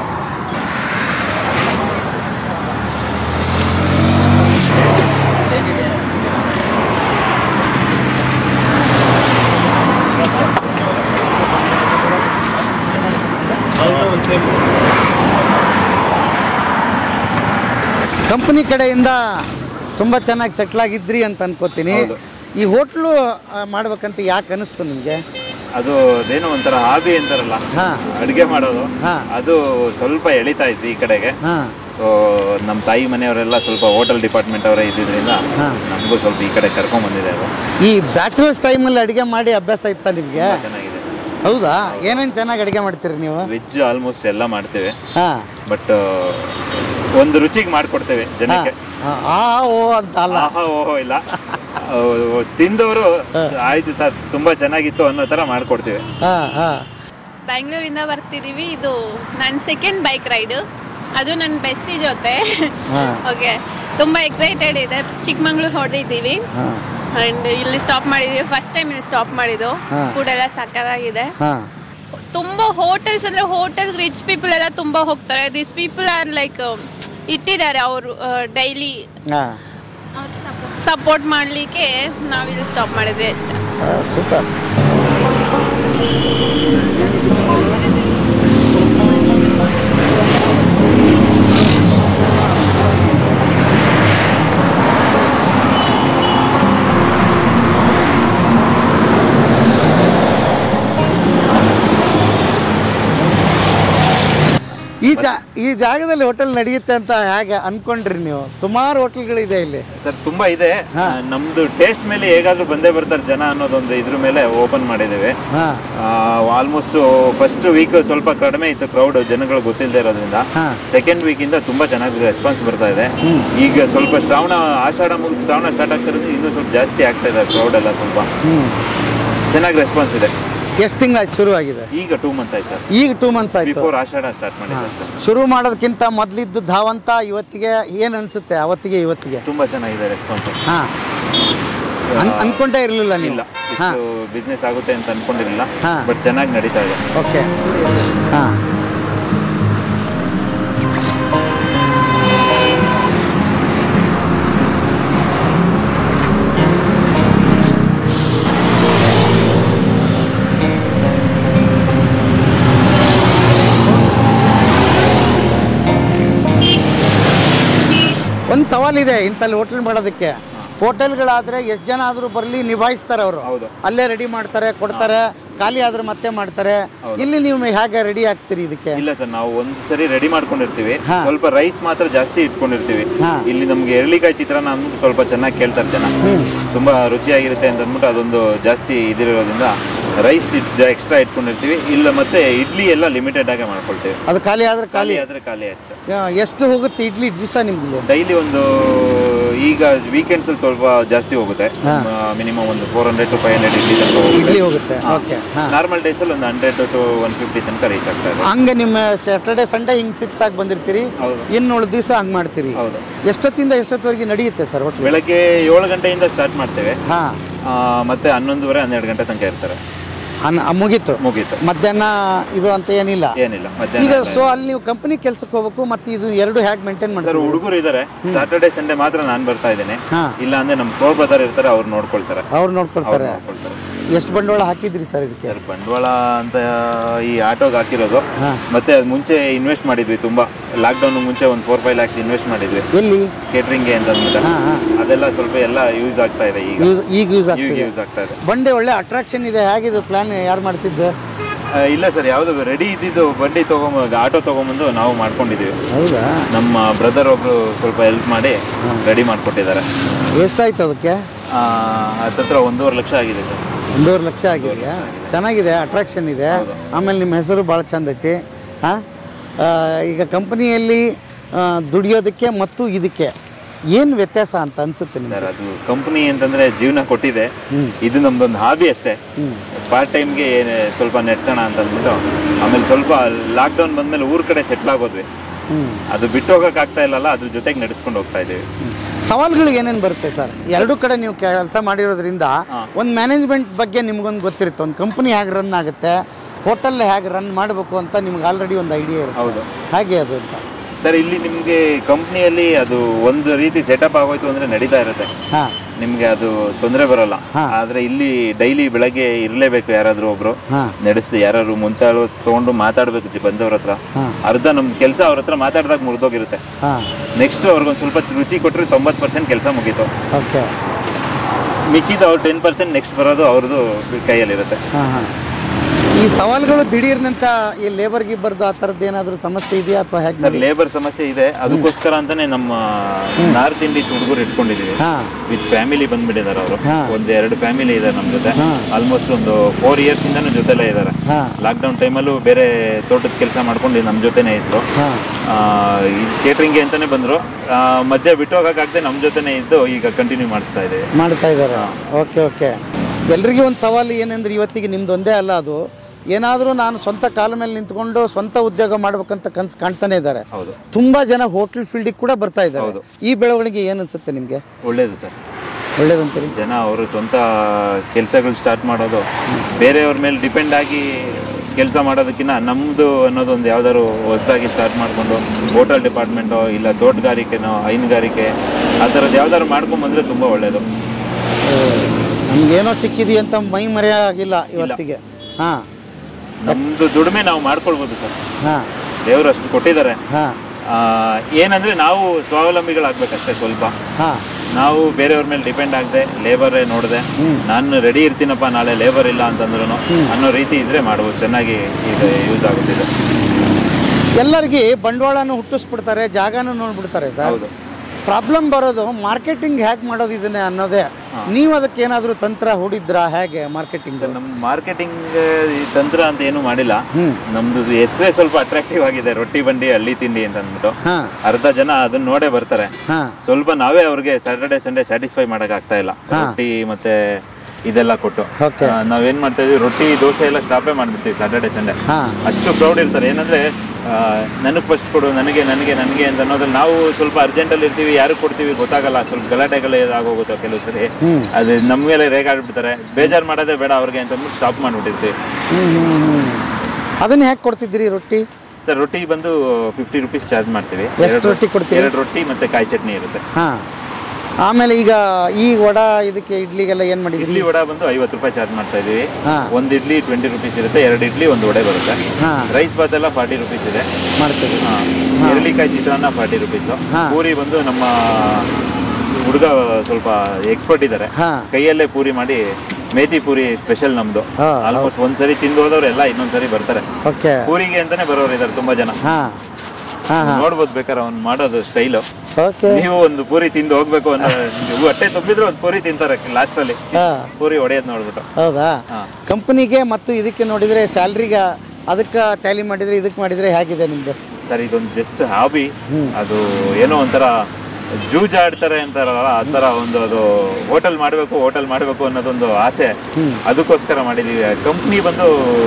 ಕಂಪ್ನಿ ಕಡೆಯಿಂದ ತುಂಬ ಚೆನ್ನಾಗಿ ಸೆಟ್ಲ್ ಆಗಿದ್ರಿ ಅಂತ ಅನ್ಕೋತೀನಿ ಹೌದು. ಈ ಹೋಟ್ಲು ಮಾಡ್ಬೇಕಂತ ಯಾಕೆ ಅನಿಸ್ತು ನಿಮಗೆ ಅದು ಅದೇನೋ ಒಂಥರ ಹಾಬಿ ಅಂತಾರಲ್ಲ ಹಾಂ ಅಡುಗೆ ಮಾಡೋದು ಹಾ. ಅದು ಸ್ವಲ್ಪ ಎಳಿತಾ ಇತ್ತು ಈ ಕಡೆಗೆ ಹಾಂ ಸೊ ನಮ್ಮ ತಾಯಿ ಮನೆಯವರೆಲ್ಲ ಸ್ವಲ್ಪ ಹೋಟೆಲ್ ಡಿಪಾರ್ಟ್ಮೆಂಟ್ ಅವರೇ ಇದ್ದಿದ್ರಿಂದ ಹಾ. ನಮಗೂ ಸ್ವಲ್ಪ ಈ ಕಡೆ ಕರ್ಕೊಂಡ್ ಬಂದಿದೆ ಅದು ಈ ಬ್ಯಾಚುಲರ್ಸ್ ಟೈಮಲ್ಲಿ ಅಡುಗೆ ಮಾಡಿ ಅಭ್ಯಾಸ ಇತ್ತಾ ನಿಮಗೆ ತುಂಬಾ ಚೆನ್ನಾಗಿದೆ ಸರ್ ಹೌದಾ ಏನೇನು ಚೆನ್ನಾಗಿ ಅಡುಗೆ ಮಾಡ್ತೀರಿ ನೀವು ವೆಜ್ ಆಲ್ಮೋಸ್ಟ್ ಎಲ್ಲ ಮಾಡ್ತೇವೆ ಹಾಂ ಬಟ್ ಒಂದು ರುಚಿಗೆ ಮಾಡ್ಕೊಡ್ತೇವೆ ಜನಕ್ಕೆ ಆ ಓ ಅಂತ ಅಲ್ಲ ಆಹಾ ಓಹೋ ಇಲ್ಲ ಅಹ್, ತಿಂದವರು ಆಯ್ತು ಸರ್ ತುಂಬಾ ಚೆನ್ನಾಗಿತ್ತು ಅನ್ನೋ ತರ ಮಾಡ್ಕೊಡ್ತೀವಿ ಹಾಂ ಹಾಂ ಬ್ಯಾಂಗ್ಳೂರಿಂದ ಬರ್ತಿದ್ದೀವಿ ಇದು ನನ್ನ ಸೆಕೆಂಡ್ ಬೈಕ್ ರೈಡು ಅದು ನನ್ನ ಬೆಸ್ಟಿ ಜೊತೆ ಹಾಂ ಓಕೆ ತುಂಬ ಎಕ್ಸೈಟೆಡ್ ಇದೆ ಚಿಕ್ಕಮಂಗ್ಳೂರು ಹೊಡೆದಿದ್ದೀವಿ ಹಾಂ ಆ್ಯಂಡ್ ಇಲ್ಲಿ ಸ್ಟಾಪ್ ಮಾಡಿದ್ದೀವಿ ಫಸ್ಟ್ ಟೈಮ್ ಇಲ್ಲಿ ಸ್ಟಾಪ್ ಮಾಡಿದ್ದು ಹಾ. ಫುಡ್ ಎಲ್ಲ ಸಕ್ಕತ್ತಾಗಿದೆ ಹಾಂ ತುಂಬ ಹೋಟೆಲ್ಸ್ ಅಂದರೆ ಹೋಟೆಲ್ ರಿಚ್ ಪೀಪಲ್ ಎಲ್ಲ ತುಂಬ ಹೋಗ್ತಾರೆ ದಿಸ್ ಪೀಪಲ್ ಆರ್ ಲೈಕ್ ಇಟ್ಟಿದ್ದಾರೆ ಅವರು ಡೈಲಿ ಹಾಂ ಸಪೋರ್ಟ್ ಮಾಡಲಿಕ್ಕೆ ನಾವಿಲ್ಲಿ ಸ್ಟಾಪ್ ಮಾಡಿದ್ವಿ ಅಷ್ಟೇ ಸೂಪರ್ ಈ ಜಾ ಈ ಜಾಗದಲ್ಲಿ ಹೋಟೆಲ್ ನಡೆಯುತ್ತೆ ಅಂತ ಹೇಗೆ ಅನ್ಕೊಂಡ್ರಿ ನೀವು ಸುಮಾರು ಹೋಟೆಲ್ಗಳಿದೆ ಇಲ್ಲಿ ಸರ್ ತುಂಬಾ ಇದೆ ಹಾ. ನಮ್ದು ಟೇಸ್ಟ್ ಮೇಲೆ ಹೇಗಾದ್ರೂ ಬಂದೇ ಬರ್ತಾರೆ ಜನ ಅನ್ನೋದೊಂದು ಇದ್ರ ಮೇಲೆ ಓಪನ್ ಮಾಡಿದ್ದೇವೆ ಹಾಂ ಆಲ್ಮೋಸ್ಟ್ ಫಸ್ಟ್ ವೀಕ್ ಸ್ವಲ್ಪ ಕಡಿಮೆ ಇತ್ತು ಕ್ರೌಡ್ ಜನಗಳು ಗೊತ್ತಿಲ್ಲದೆ ಇರೋದ್ರಿಂದ ಹಾ. ಸೆಕೆಂಡ್ ವೀಕ್ ಇಂದ ತುಂಬಾ ಚೆನ್ನಾಗಿ ರೆಸ್ಪಾನ್ಸ್ ಬರ್ತಾ ಇದೆ ಈಗ ಸ್ವಲ್ಪ ಶ್ರಾವಣ ಆಷಾಢ ಮುಗಿಸಿ ಶ್ರಾವಣ ಸ್ಟಾರ್ಟ್ ಆಗ್ತಿರೋದು ಇನ್ನೂ ಸ್ವಲ್ಪ ಜಾಸ್ತಿ ಆಗ್ತಾ ಇದೆ ಕ್ರೌಡ್ ಎಲ್ಲ ಸ್ವಲ್ಪ ಹ್ಞೂ ಚೆನ್ನಾಗಿ ರೆಸ್ಪಾನ್ಸ್ ಇದೆ ಎಷ್ಟು ತಿಂಗಳಾಯ್ತು ಶುರು ಆಗಿದೆ ಈಗ ಟೂ ಮಂತ್ಸ್ ಆಯ್ತು ಸರ್ ಈಗ ಟೂ ಮಂತ್ಸ್ ಆಯ್ತು ಬಿಫೋರ್ ಆಷಾಢ ಸ್ಟಾರ್ಟ್ ಮಾಡಿದ್ದು ಅಷ್ಟೇ ಶುರು ಮಾಡೋದಕ್ಕಿಂತ ಮೊದಲಿದ್ದು ಧಾವಂತ ಇವತ್ತಿಗೆ ಏನು ಅನ್ಸುತ್ತೆ ಅವತ್ತಿಗೆ ಇವತ್ತಿಗೆ ತುಂಬಾ ಚೆನ್ನಾಗಿದೆ ರೆಸ್ಪಾನ್ಸ್ ಹಾ ಅನ್- ಅನ್ಕೊಂಡೇ ಇರಲಿಲ್ಲ ನೀವು ಇಲ್ಲ ಹಾ ಇಷ್ಟು ಬಿಸ್ನೆಸ್ ಆಗುತ್ತೆ ಅಂತ ಅನ್ಕೊಂಡಿರಲಿಲ್ಲ ಹಾ. ಬಟ್ ಚೆನ್ನಾಗಿ ನಡೀತಾ ಇದೆ ಓಕೆ ಹಾ ಒಂದು ಸವಾಲಿದೆ ಇಂಥಲ್ಲಿ ಹೋಟೆಲ್ ಮಾಡೋದಕ್ಕೆ ಹೋಟೆಲ್ಗಳಾದ್ರೆ ಎಷ್ಟು ಜನ ಆದರೂ ಬರಲಿ ನಿಭಾಯಿಸ್ತಾರೆ ಅವರು ಹೌದು. ಅಲ್ಲೇ ರೆಡಿ ಮಾಡ್ತಾರೆ ಕೊಡ್ತಾರೆ ಖಾಲಿ ಆದ್ರೆ ಮತ್ತೆ ಮಾಡ್ತಾರೆ ಇಲ್ಲಿ ನೀವು ಹೇಗೆ ರೆಡಿ ಆಗ್ತೀರಿ ಇದಕ್ಕೆ ಇಲ್ಲ ಸರ್ ನಾವು ಒಂದ್ ಸರಿ ರೆಡಿ ಮಾಡ್ಕೊಂಡಿರ್ತೀವಿ ಹಾ. ಸ್ವಲ್ಪ ರೈಸ್ ಮಾತ್ರ ಜಾಸ್ತಿ ಇಟ್ಕೊಂಡಿರ್ತೀವಿ ಹಾ. ಇಲ್ಲಿ ನಮ್ಗೆ ಎರ್ಳಿಕಾಯಿ ಚಿತ್ರಾನ್ನ ಅಂದ್ಬಿಟ್ಟು ಸ್ವಲ್ಪ ಚೆನ್ನಾಗಿ ಕೇಳ್ತಾರೆ ಜನ ತುಂಬಾ ರುಚಿಯಾಗಿರುತ್ತೆ ಅಂತ ಅಂದ್ಬಿಟ್ಟು ಅದೊಂದು ಜಾಸ್ತಿ ಇದಿರೋದ್ರಿಂದ ರೈಸ್ ಎಕ್ಸ್ಟ್ರಾ ಇಟ್ಕೊಂಡಿರ್ತೀವಿ ಇಲ್ಲ ಮತ್ತೆ ಇಡ್ಲಿ ಎಲ್ಲ ಲಿಮಿಟೆಡ್ ಆಗಿ ಮಾಡ್ಕೊಳ್ತೀವಿ ಅದು ಖಾಲಿ ಆದ್ರೆ ಖಾಲಿ ಖಾಲಿ ಆದ್ರೆ ಖಾಲಿ ಅಷ್ಟೇ ಆ, ಎಷ್ಟು ಹೋಗುತ್ತೆ ಇಡ್ಲಿ ದಿವಸ ನಿಮ್ಗೆ ಡೈಲಿ ಒಂದು ಈಗ ವೀಕೆಂಡ್ಸ್ ಅಲ್ಲಿ ಸ್ವಲ್ಪ ಜಾಸ್ತಿ ಹೋಗುತ್ತೆ ಮಿನಿಮಮ್ ಒಂದು four hundred to five hundred idli ತನಕ ಹೋಗುತ್ತೆ ಇಡ್ಲಿ ಹೋಗುತ್ತೆ ಓಕೆ ಹಾ ನಾರ್ಮಲ್ ಡೇಸ್ ಅಲ್ಲಿ ಒಂದು ಹಂಡ್ರೆಡ್ ಟು ಒನ್ ಫಿಫ್ಟಿ ತನಕ ರೀಚ್ ಆಗ್ತಾ ಇದೆ ಹಂಗೆ ನಿಮ್ಮ ಸ್ಯಾಟರ್ಡೆ ಸಂಡೇ ಹಿಂಗೆ ಫಿಕ್ಸ್ ಆಗಿ ಬಂದಿರ್ತೀರಿ ಹೌದು. ಇನ್ನು ಉಳಿದ ದಿವಸ ಹಂಗೆ ಮಾಡ್ತೀರಿ ಹೌದು ಎಷ್ಟೊತ್ತಿಂದ ಎಷ್ಟೊತ್ತವರೆಗೆ ನಡೆಯುತ್ತೆ ಸರ್ ಹೋಟ್ಲ್ ಬೆಳಗ್ಗೆ ಏಳು ಗಂಟೆಯಿಂದ ಸ್ಟಾರ್ಟ್ ಮಾಡ್ತೇವೆ ಹಾ ಆ, ಮತ್ತೆ ಹನ್ನೊಂದುವರೆ ಹನ್ನೆರಡು ಗಂಟೆ ತನಕ ಇರ್ತಾರೆ ಅನ್ನ ಮುಗೀತು ಮುಗೀತು ಮಧ್ಯಾಹ್ನ ಇದು ಅಂತ ಏನಿಲ್ಲ ಏನಿಲ್ಲ ಈಗ ಮಧ್ಯಾಹ್ನ ಸೊ ಅಲ್ಲಿ ನೀವು ಕಂಪನಿ ಕೆಲ್ಸಕ್ಕೆ ಹೋಗ್ಬೇಕು ಮತ್ತೆ ಇದು ಎರಡು ಹ್ಯಾಗ್ ಮೇಂಟೈನ್ ಸರ್ ಮಾಡ್ತಾರೆ ಹುಡುಗರು ಇದಾರೆ ಸ್ಯಾಟರ್ಡೆ ಸಂಡೇ ಮಾತ್ರ ನಾನು ಬರ್ತಾ ಇದ್ದೇನೆ ಹಾ ಇಲ್ಲ ಅಂದ್ರೆ ನಮ್ಮ ಕೋ ಬ್ರದರ್ ಇರ್ತಾರೆ ಅವ್ರು ನೋಡ್ಕೊಳ್ತಾರೆ ಅವ್ರು ಅವ್ರು ನೋಡ್ಕೊಳ್ತಾರೆ ನೋಡ್ಕೊಳ್ತಾರೆ ಎಷ್ಟು ಬಂಡವಾಳ ಹಾಕಿದ್ರಿ ಸರ್ ಇದಕ್ಕೆ ಸರ್ ಬಂಡವಾಳ ಅಂತ ಈ ಆಟೋಗೆ ಹಾಕಿರೋದು ಹಾ. ಮತ್ತೆ ಅದ್ ಮುಂಚೆ ಇನ್ವೆಸ್ಟ್ ಮಾಡಿದ್ವಿ ತುಂಬಾ ಲಾಕ್ಡೌನ್ ಮುಂಚೆ ಒಂದು ಫೋರ್ ಫೈವ್ ಲ್ಯಾಕ್ಸ್ ಇನ್ವೆಸ್ಟ್ ಮಾಡಿದ್ವಿ ಎಲ್ಲಿ ಕೇಟ್ರಿಂಗ್ಗೆ ಅಂತ ಅಂದ್ಬಿಟ್ಟು ಹಾ ಹಾ ಅದೆಲ್ಲ ಸ್ವಲ್ಪ ಎಲ್ಲ ಯೂಸ್ ಆಗ್ತಾ ಇದೆ ಈಗ ಯೂಸ್ ಈಗ ಯೂಸ್ ಈಗ ಆಗ್ತಿದೆ ಯೂಸ್ ಆಗ್ತಾ ಇದೆ ಬಂಡೆ ಒಳ್ಳೆ ಅಟ್ರಾಕ್ಷನ್ ಇದೆ ಹೇಗಿದೆ ಪ್ಲಾನ್ ಯಾರು ಮಾಡಿಸಿದ್ದು ಆ, ಇಲ್ಲ ಸರ್ ಯಾವ್ದು ರೆಡಿ ಇದ್ದಿದ್ದು ಬಂಡಿ ತಗೊಂಬ ಆಟೋ ತಗೊಂಬಂದು ನಾವು ಮಾಡ್ಕೊಂಡಿದೀವಿ ಹೌದಾ ನಮ್ಮ ಬ್ರದರ್ ಒಬ್ರು ಸ್ವಲ್ಪ ಹೆಲ್ಪ್ ಮಾಡಿ ರೆಡಿ ಮಾಡ್ಕೊಟ್ಟಿದ್ದಾರೆ ಎಷ್ಟಾಯ್ತು ಅದಕ್ಕೆ ಆ, ಹತ್ತತ್ರ ಒಂದೂವರೆ ಲಕ್ಷ ಆಗಿದೆ ಸರ್ ಒಂದೂವರೆ ಲಕ್ಷ ಆಗಿದೆಯಾ ಚೆನ್ನಾಗಿದೆ ಅಟ್ರಾಕ್ಷನ್ ಇದೆ ಆಮೇಲೆ ನಿಮ್ಮ ಹೆಸರು ಭಾಳ ಚಂದ ಐತಿ ಹಾಂ ಈಗ ಕಂಪನಿಯಲ್ಲಿ ದುಡಿಯೋದಕ್ಕೆ ಮತ್ತು ಇದಕ್ಕೆ ಏನು ವ್ಯತ್ಯಾಸ ಅಂತ ಅನ್ಸುತ್ತೆ ನಿಮ್ಗೆ ಸರ್ ಅದು ಕಂಪನಿ ಅಂತಂದ್ರೆ ಜೀವನ ಕೊಟ್ಟಿದೆ ಇದು ನಮ್ದೊಂದು ಹಾಬಿ ಅಷ್ಟೇ ಪಾರ್ಟ್ ಟೈಮ್ಗೆ ಸ್ವಲ್ಪ ನೆಡ್ಸೋಣ ಅಂತ ಅಂದ್ಬಿಟ್ಟು ಆಮೇಲೆ ಸ್ವಲ್ಪ ಲಾಕ್ಡೌನ್ ಬಂದ್ಮೇಲೆ ಊರ್ ಕಡೆ ಸೆಟ್ಲ್ ಆಗೋದ್ವಿ ಹ್ಞೂ ಅದು ಬಿಟ್ಟು ಹೋಗಕ್ ಆಗ್ತಾ ಇಲ್ಲಲ್ಲ ಅದ್ರ ಜೊತೆಗೆ ನಡೆಸ್ಕೊಂಡು ಹೋಗ್ತಾ ಇದೀವಿ ಸವಾಲುಗಳು ಏನೇನು ಬರುತ್ತೆ ಸರ್ ಎರಡೂ ಕಡೆ ನೀವು ಕೆಲಸ ಮಾಡಿರೋದ್ರಿಂದ ಒಂದು ಮ್ಯಾನೇಜ್ಮೆಂಟ್ ಬಗ್ಗೆ ನಿಮ್ಗೊಂದು ಗೊತ್ತಿರುತ್ತೆ ಒಂದು ಕಂಪನಿ ಹೇಗೆ ರನ್ ಆಗುತ್ತೆ ಹೋಟೆಲ್ ಹೇಗೆ ರನ್ ಮಾಡಬೇಕು ಅಂತ ನಿಮ್ಗೆ ಆಲ್ರೆಡಿ ಒಂದು ಐಡಿಯಾ ಇರುತ್ತೆ ಹೌದು ಹಾಗೆ ಅದು ಅಂತ ಸರ್ ಇಲ್ಲಿ ನಿಮ್ಗೆ ಕಂಪ್ನಿಯಲ್ಲಿ ಅದು ಒಂದು ರೀತಿ ಸೆಟಪ್ ಆಗೋಯ್ತು ಅಂದ್ರೆ ನಡೀತಾ ಇರುತ್ತೆ ಹಾಂ ನಿಮ್ಗೆ ಅದು ತೊಂದರೆ ಬರಲ್ಲ ಹಾ. ಆದ್ರೆ ಇಲ್ಲಿ ಡೈಲಿ ಬೆಳಗ್ಗೆ ಇರ್ಲೇಬೇಕು ಯಾರಾದ್ರೂ ಒಬ್ರು ಹಾಂ ನಡೆಸ್ದೆ ಯಾರು ಮುಂತಾಳು ತಗೊಂಡು ಮಾತಾಡ್ಬೇಕು ಜಿ- ಬಂದವ್ರ ಹತ್ರ ಹಾ. ಅರ್ಧ ನಮ್ ಕೆಲಸ ಅವ್ರ ಹತ್ರ ಮಾತಾಡಿದಾಗ ಮುರಿದೋಗಿರುತ್ತೆ ಹಾಂ ನೆಕ್ಸ್ಟ್ ಅವ್ರಿಗೊಂದು ಸ್ವಲ್ಪ ರುಚಿ ಕೊಟ್ಟರೆ ತೊಂಬತ್ತು ಪರ್ಸೆಂಟ್ ಕೆಲಸ ಮುಗೀತು ಓಕೆ ಮಿಕ್ಕಿದ ಅವ್ರು ಟೆನ್ ಪರ್ಸೆಂಟ್ ನೆಕ್ಸ್ಟ್ ಬರೋದು ಅವ್ರದ್ದು ಕೈಯಲ್ಲಿರುತ್ತೆ ಹಾಂ ಹಾಂ ಈ ಸವಾಲುಗಳು ದಿಢೀರ್ನಂತ ಈ ಲೇಬರ್ ಗಿಬ್ಬರ್ದು ಆ ಥರದ್ದು ಏನಾದರೂ ಸಮಸ್ಯೆ ಇದೆಯಾ ಅಥವಾ ಹೇಗೆ ಸರ್ ಲೇಬರ್ ಸಮಸ್ಯೆ ಇದೆ ಅದಕ್ಕೋಸ್ಕರ ಅಂತಾನೆ ನಮ್ಮ ನಾರ್ತ್ ಇಂಡೀಸ್ ಹುಡುಗರು ಇಟ್ಕೊಂಡಿದೀವಿ ಹಾಂ ವಿತ್ ಫ್ಯಾಮಿಲಿ ಬಂದ್ಬಿಟ್ಟಿದ್ದಾರೆ ಅವರು ಹಾ. ಒಂದ್ ಎರಡು ಫ್ಯಾಮಿಲಿ ಇದೆ ನಮ್ಮ ಜೊತೆ ಹಾ. ಆಲ್ಮೋಸ್ಟ್ ಒಂದು ಫೋರ್ ಇಯರ್ಸ್ ಇಂದಾನು ಜೊತೆಲೇ ಇದ್ದಾರೆ ಹಾಂ ಲಾಕ್ಡೌನ್ ಟೈಮಲ್ಲೂ ಬೇರೆ ತೋಟದ ಕೆಲಸ ಮಾಡ್ಕೊಂಡು ನಮ್ಮ ಜೊತೆನೇ ಇದ್ರು ಹಾಂ ಕೇಟ್ರಿಂಗ್ಗೆ ಅಂತಾನೆ ಬಂದ್ರು ಆ, ಮಧ್ಯ ಬಿಟ್ಟು ಹೋಗಕ್ಕಾಗದೆ ನಮ್ಮ ಜೊತೆನೇ ಇದ್ದು ಈಗ ಕಂಟಿನ್ಯೂ ಮಾಡಿಸ್ತಾ ಇದ್ದೀವಿ ಮಾಡ್ತಾ ಇದ್ದಾರೆ ಓಕೆ ಓಕೆ ಎಲ್ರಿಗೂ ಒಂದು ಸವಾಲು ಏನಂದ್ರೆ ಇವತ್ತಿಗೆ ನಿಮ್ದು ಒಂದೇ ಅಲ್ಲ ಅದು ಏನಾದರೂ ನಾನು ಸ್ವಂತ ಕಾಲ ಮೇಲೆ ನಿಂತ್ಕೊಂಡು ಸ್ವಂತ ಉದ್ಯೋಗ ಮಾಡ್ಬೇಕಂತ ಕನ್ಸು ಕಾಣ್ತಾನೆ ಇದ್ದಾರೆ ಹೌದು ತುಂಬಾ ಜನ ಹೋಟೆಲ್ ಫೀಲ್ಡಿಗೆ ಕೂಡ ಬರ್ತಾ ಇದ್ದಾರೆ ಹೌದು. ಈ ಬೆಳವಣಿಗೆ ಏನು ಅನ್ಸುತ್ತೆ ನಿಮಗೆ ಒಳ್ಳೇದು ಸರ್ ಒಳ್ಳೇದಂತೀರಿ ಜನ ಅವರು ಸ್ವಂತ ಕೆಲಸಗಳು ಸ್ಟಾರ್ಟ್ ಮಾಡೋದು ಬೇರೆಯವ್ರ ಮೇಲೆ ಡಿಪೆಂಡ್ ಆಗಿ ಕೆಲಸ ಮಾಡೋದಕ್ಕಿಂತ ನಮ್ಮದು ಅನ್ನೋದೊಂದು ಯಾವ್ದಾದ್ರು ಹೊಸದಾಗಿ ಸ್ಟಾರ್ಟ್ ಮಾಡಿಕೊಂಡು ಹೋಟೆಲ್ ಡಿಪಾರ್ಟ್ಮೆಂಟೋ ಇಲ್ಲ ತೋಟಗಾರಿಕೆನೋ ಹೈನುಗಾರಿಕೆ ಆ ಥರದ್ದು ಯಾವ್ದಾದ್ರು ಮಾಡ್ಕೊಂಬಂದ್ರೆ ತುಂಬ ಒಳ್ಳೆಯದು ನಮ್ಗೇನೋ ಸಿಕ್ಕಿದಿ ಅಂತ ಮೈ ಮರೆಯಾಗಿಲ್ಲ ಇವತ್ತಿಗೆ ಹಾಂ ನಮ್ಮದು ದುಡಿಮೆ ನಾವು ಮಾಡ್ಕೊಳ್ಬೋದು ಸರ್ ಹಾಂ ದೇವರು ಅಷ್ಟು ಕೊಟ್ಟಿದ್ದಾರೆ ಹಾಂ ಆ, ಏನಂದ್ರೆ ನಾವು ಸ್ವಾವಲಂಬಿಗಳಾಗ್ಬೇಕಷ್ಟೇ ಸ್ವಲ್ಪ ಹಾಂ ನಾವು ಬೇರೆಯವ್ರ ಮೇಲೆ ಡಿಪೆಂಡ್ ಆಗದೆ ಲೇಬರೇ ನೋಡದೆ ನಾನು ರೆಡಿ ಇರ್ತೀನಪ್ಪ ನಾಳೆ ಲೇಬರ್ ಇಲ್ಲ ಅಂತಂದ್ರು ಅನ್ನೋ ರೀತಿ ಇದ್ರೆ ಮಾಡ್ಬೋದು ಚೆನ್ನಾಗಿ ಇದು ಯೂಸ್ ಆಗುತ್ತಿದೆ ಎಲ್ಲರಿಗೆ ಬಂಡವಾಳನೂ ಹುಟ್ಟಿಸ್ಬಿಡ್ತಾರೆ ಜಾಗನೂ ನೋಡ್ಬಿಡ್ತಾರೆ ಸರ್ ಹೌದು ಪ್ರಾಬ್ಲಮ್ ಬರೋದು ಮಾರ್ಕೆಟಿಂಗ್ ಹೇಗೆ ಮಾಡೋದು ಇದನ್ನೇ ಅನ್ನೋದೇ ನೀವು ಅದಕ್ಕೆ ಏನಾದರೂ ತಂತ್ರ ಹೂಡಿದ್ರಾ ಹೇಗೆ ಮಾರ್ಕೆಟಿಂಗ್ ಸರ್ ನಮ್ಮ ಮಾರ್ಕೆಟಿಂಗ್ ತಂತ್ರ ಅಂತ ಏನು ಮಾಡಿಲ್ಲ ಹ್ಮ್. ನಮ್ದು ಹೆಸರೇ ಸ್ವಲ್ಪ ಅಟ್ರಾಕ್ಟಿವ್ ಆಗಿದೆ ರೊಟ್ಟಿ ಬಂಡಿ ಹಳ್ಳಿ ತಿಂಡಿ ಅಂತ ಅಂದ್ಬಿಟ್ಟು ಹಾಂ ಅರ್ಧ ಜನ ಅದನ್ನ ನೋಡೇ ಬರ್ತಾರೆ ಹಾಂ ಸ್ವಲ್ಪ ನಾವೇ ಅವ್ರಿಗೆ ಸ್ಯಾಟರ್ಡೆ ಸಂಡೇ ಸ್ಯಾಟಿಸ್ಫೈ ಮಾಡಕ್ ಆಗ್ತಾ ಇಲ್ಲ ರೊಟ್ಟಿ ಮತ್ತೆ ಇದೆಲ್ಲ ಕೊಟ್ಟು Okay. ಆ, ನಾವೇನ್ ಮಾಡ್ತಾ ಇದೀವಿ ರೊಟ್ಟಿ ದೋಸೆ ಎಲ್ಲ ಸ್ಟಾಪೇ ಮಾಡ್ಬಿಡ್ತೀವಿ ಸ್ಯಾಟರ್ಡೆ ಸಂಡೇ ಹಾ ಅಷ್ಟು ಕ್ರೌಡ್ ಇರ್ತಾರೆ ಏನಂದ್ರೆ ನನಗೆ ಫಸ್ಟ್ ಕೊಡು ನನಗೆ ನನಗೆ ನನಗೆ ಅಂತ ಅನ್ನೋದ್ರಲ್ಲಿ ನಾವು ಸ್ವಲ್ಪ ಅರ್ಜೆಂಟಲ್ಲಿ ಇರ್ತೀವಿ ಯಾರು ಕೊಡ್ತೀವಿ ಗೊತ್ತಾಗಲ್ಲ ಸ್ವಲ್ಪ ಗಲಾಟೆಗಳು ಆಗೋಗುತ್ತೆ ಕೆಲವು ಸರಿ ಅದು ನಮ್ಮ ಮೇಲೆ ರೇಗಾಡ್ಬಿಡ್ತಾರೆ ಬೇಜಾರು ಮಾಡೋದೇ ಬೇಡ ಅವ್ರಿಗೆ ಅಂತ ಅಂದ್ಬಿಟ್ಟು ಸ್ಟಾಪ್ ಮಾಡ್ಬಿಟ್ಟಿರ್ತೀವಿ ಹ್ಮ್ ಹ್ಮ್ ಹ್ಮ್ ಅದನ್ನ ಹೇಗೆ ಕೊಡ್ತಿದ್ರಿ ರೊಟ್ಟಿ ಸರ್ ರೊಟ್ಟಿ ಬಂದು ಫಿಫ್ಟಿ ರುಪೀಸ್ ಚಾರ್ಜ್ ಮಾಡ್ತೀವಿ ಎಷ್ಟು ಎರಡು- ರೊಟ್ಟಿ ಕೊಡ್ತೀರಿ? ಎರಡು ರೊಟ್ಟಿ ಮತ್ತೆ ಕಾಯಿ ಚಟ್ನಿ ಇರುತ್ತೆ ಹಾ ಆಮೇಲೆ ಈಗ ಈ ವಡಾ ಇದಕ್ಕೆ ಇಡ್ಲಿಗೆಲ್ಲ ಏನು ಮಾಡಿದ್ರಿ ಇಡ್ಲಿ ವಡ ಬಂದು ಐವತ್ತು ರೂಪಾಯಿ ಚಾರ್ಜ್ ಮಾಡ್ತಾ ಇದೀವಿ ಹಾ. ಒಂದು ಇಡ್ಲಿ ಟ್ವೆಂಟಿ ರುಪೀಸ್ ಇರುತ್ತೆ ಎರಡು ಇಡ್ಲಿ ಒಂದು ವಡೆ ಬರುತ್ತೆ ಹಾ ರೈಸ್ ಬಾತ್ ಎಲ್ಲ ಫಾರ್ಟಿ ರುಪೀಸ್ ಇದೆ ಮಾಡ್ತೀವಿ ಹಾ. ಎರಳಿಕಾಯಿ ಚಿತ್ರಾನ್ನ ಫಾರ್ಟಿ ರುಪೀಸು ಹಾ. ಪೂರಿ ಬಂದು ನಮ್ಮ ಹುಡುಗ ಸ್ವಲ್ಪ ಎಕ್ಸ್ಪರ್ಟ್ ಇದ್ದಾರೆ ಹಾ ಕೈಯಲ್ಲೇ ಪೂರಿ ಮಾಡಿ ಮೇಥಿ ಪೂರಿ ಸ್ಪೆಷಲ್ ನಮ್ದು ಹಾ, ಆಲ್ಮೋಸ್ಟ್ ಒಂದ್ಸರಿ ತಿಂದು ಹೋದವ್ರು ಎಲ್ಲ ಇನ್ನೊಂದ್ಸರಿ ಬರ್ತಾರೆ ಓಕೆ ಪೂರಿಗೆ ಅಂತಾನೆ ಬರೋರು ಇದ್ದಾರೆ ತುಂಬಾ ಜನ ಹಾ ಹಾ ಹಾ ನೋಡ್ಬೋದು ಬೇಕಾದ್ರೆ ಅವ್ನು ಮಾಡೋದು ಸ್ಟೈಲು ಓಕೆ ನೀವು ಒಂದು ಪೂರಿ ತಿಂದು ಹೋಗ್ಬೇಕು ಅನ್ನೋ ನೀವು ಹೊಟ್ಟೆ ತುಂಬಿದ್ರೆ ಒಂದು ಪೂರಿ ತಿಂತಾರೆ ಲಾಸ್ಟ್ ಅಲ್ಲಿ ಹಾ ಪೂರಿ ಹೊಡೆಯೋದು ನೋಡ್ಬಿಟ್ಟು ಹೌದಾ ಹಾ. ಕಂಪನಿಗೆ ಮತ್ತು ಇದಕ್ಕೆ ನೋಡಿದರೆ ಸ್ಯಾಲ್ರಿಗೆ ಅದಕ್ಕೆ ಟ್ಯಾಲಿ ಮಾಡಿದರೆ ಇದಕ್ಕೆ ಮಾಡಿದರೆ ಹೇಗಿದೆ ನಿಮ್ಮದು ಸರ್ ಇದೊಂದು ಜಸ್ಟ್ ಹಾಬಿ ಅದು ಏನೋ ಒಂಥರ ಜೂಜ್ ಆಡ್ತಾರೆ ಅಂತಾರಲ್ಲ ಆ ಥರ ಒಂದು ಅದು ಹೋಟೆಲ್ ಮಾಡಬೇಕು ಹೋಟೆಲ್ ಮಾಡಬೇಕು ಅನ್ನೋದೊಂದು ಆಸೆ ಅದಕ್ಕೋಸ್ಕರ ಮಾಡಿದ್ದೀವಿ ಕಂಪ್ನಿ ಬಂದು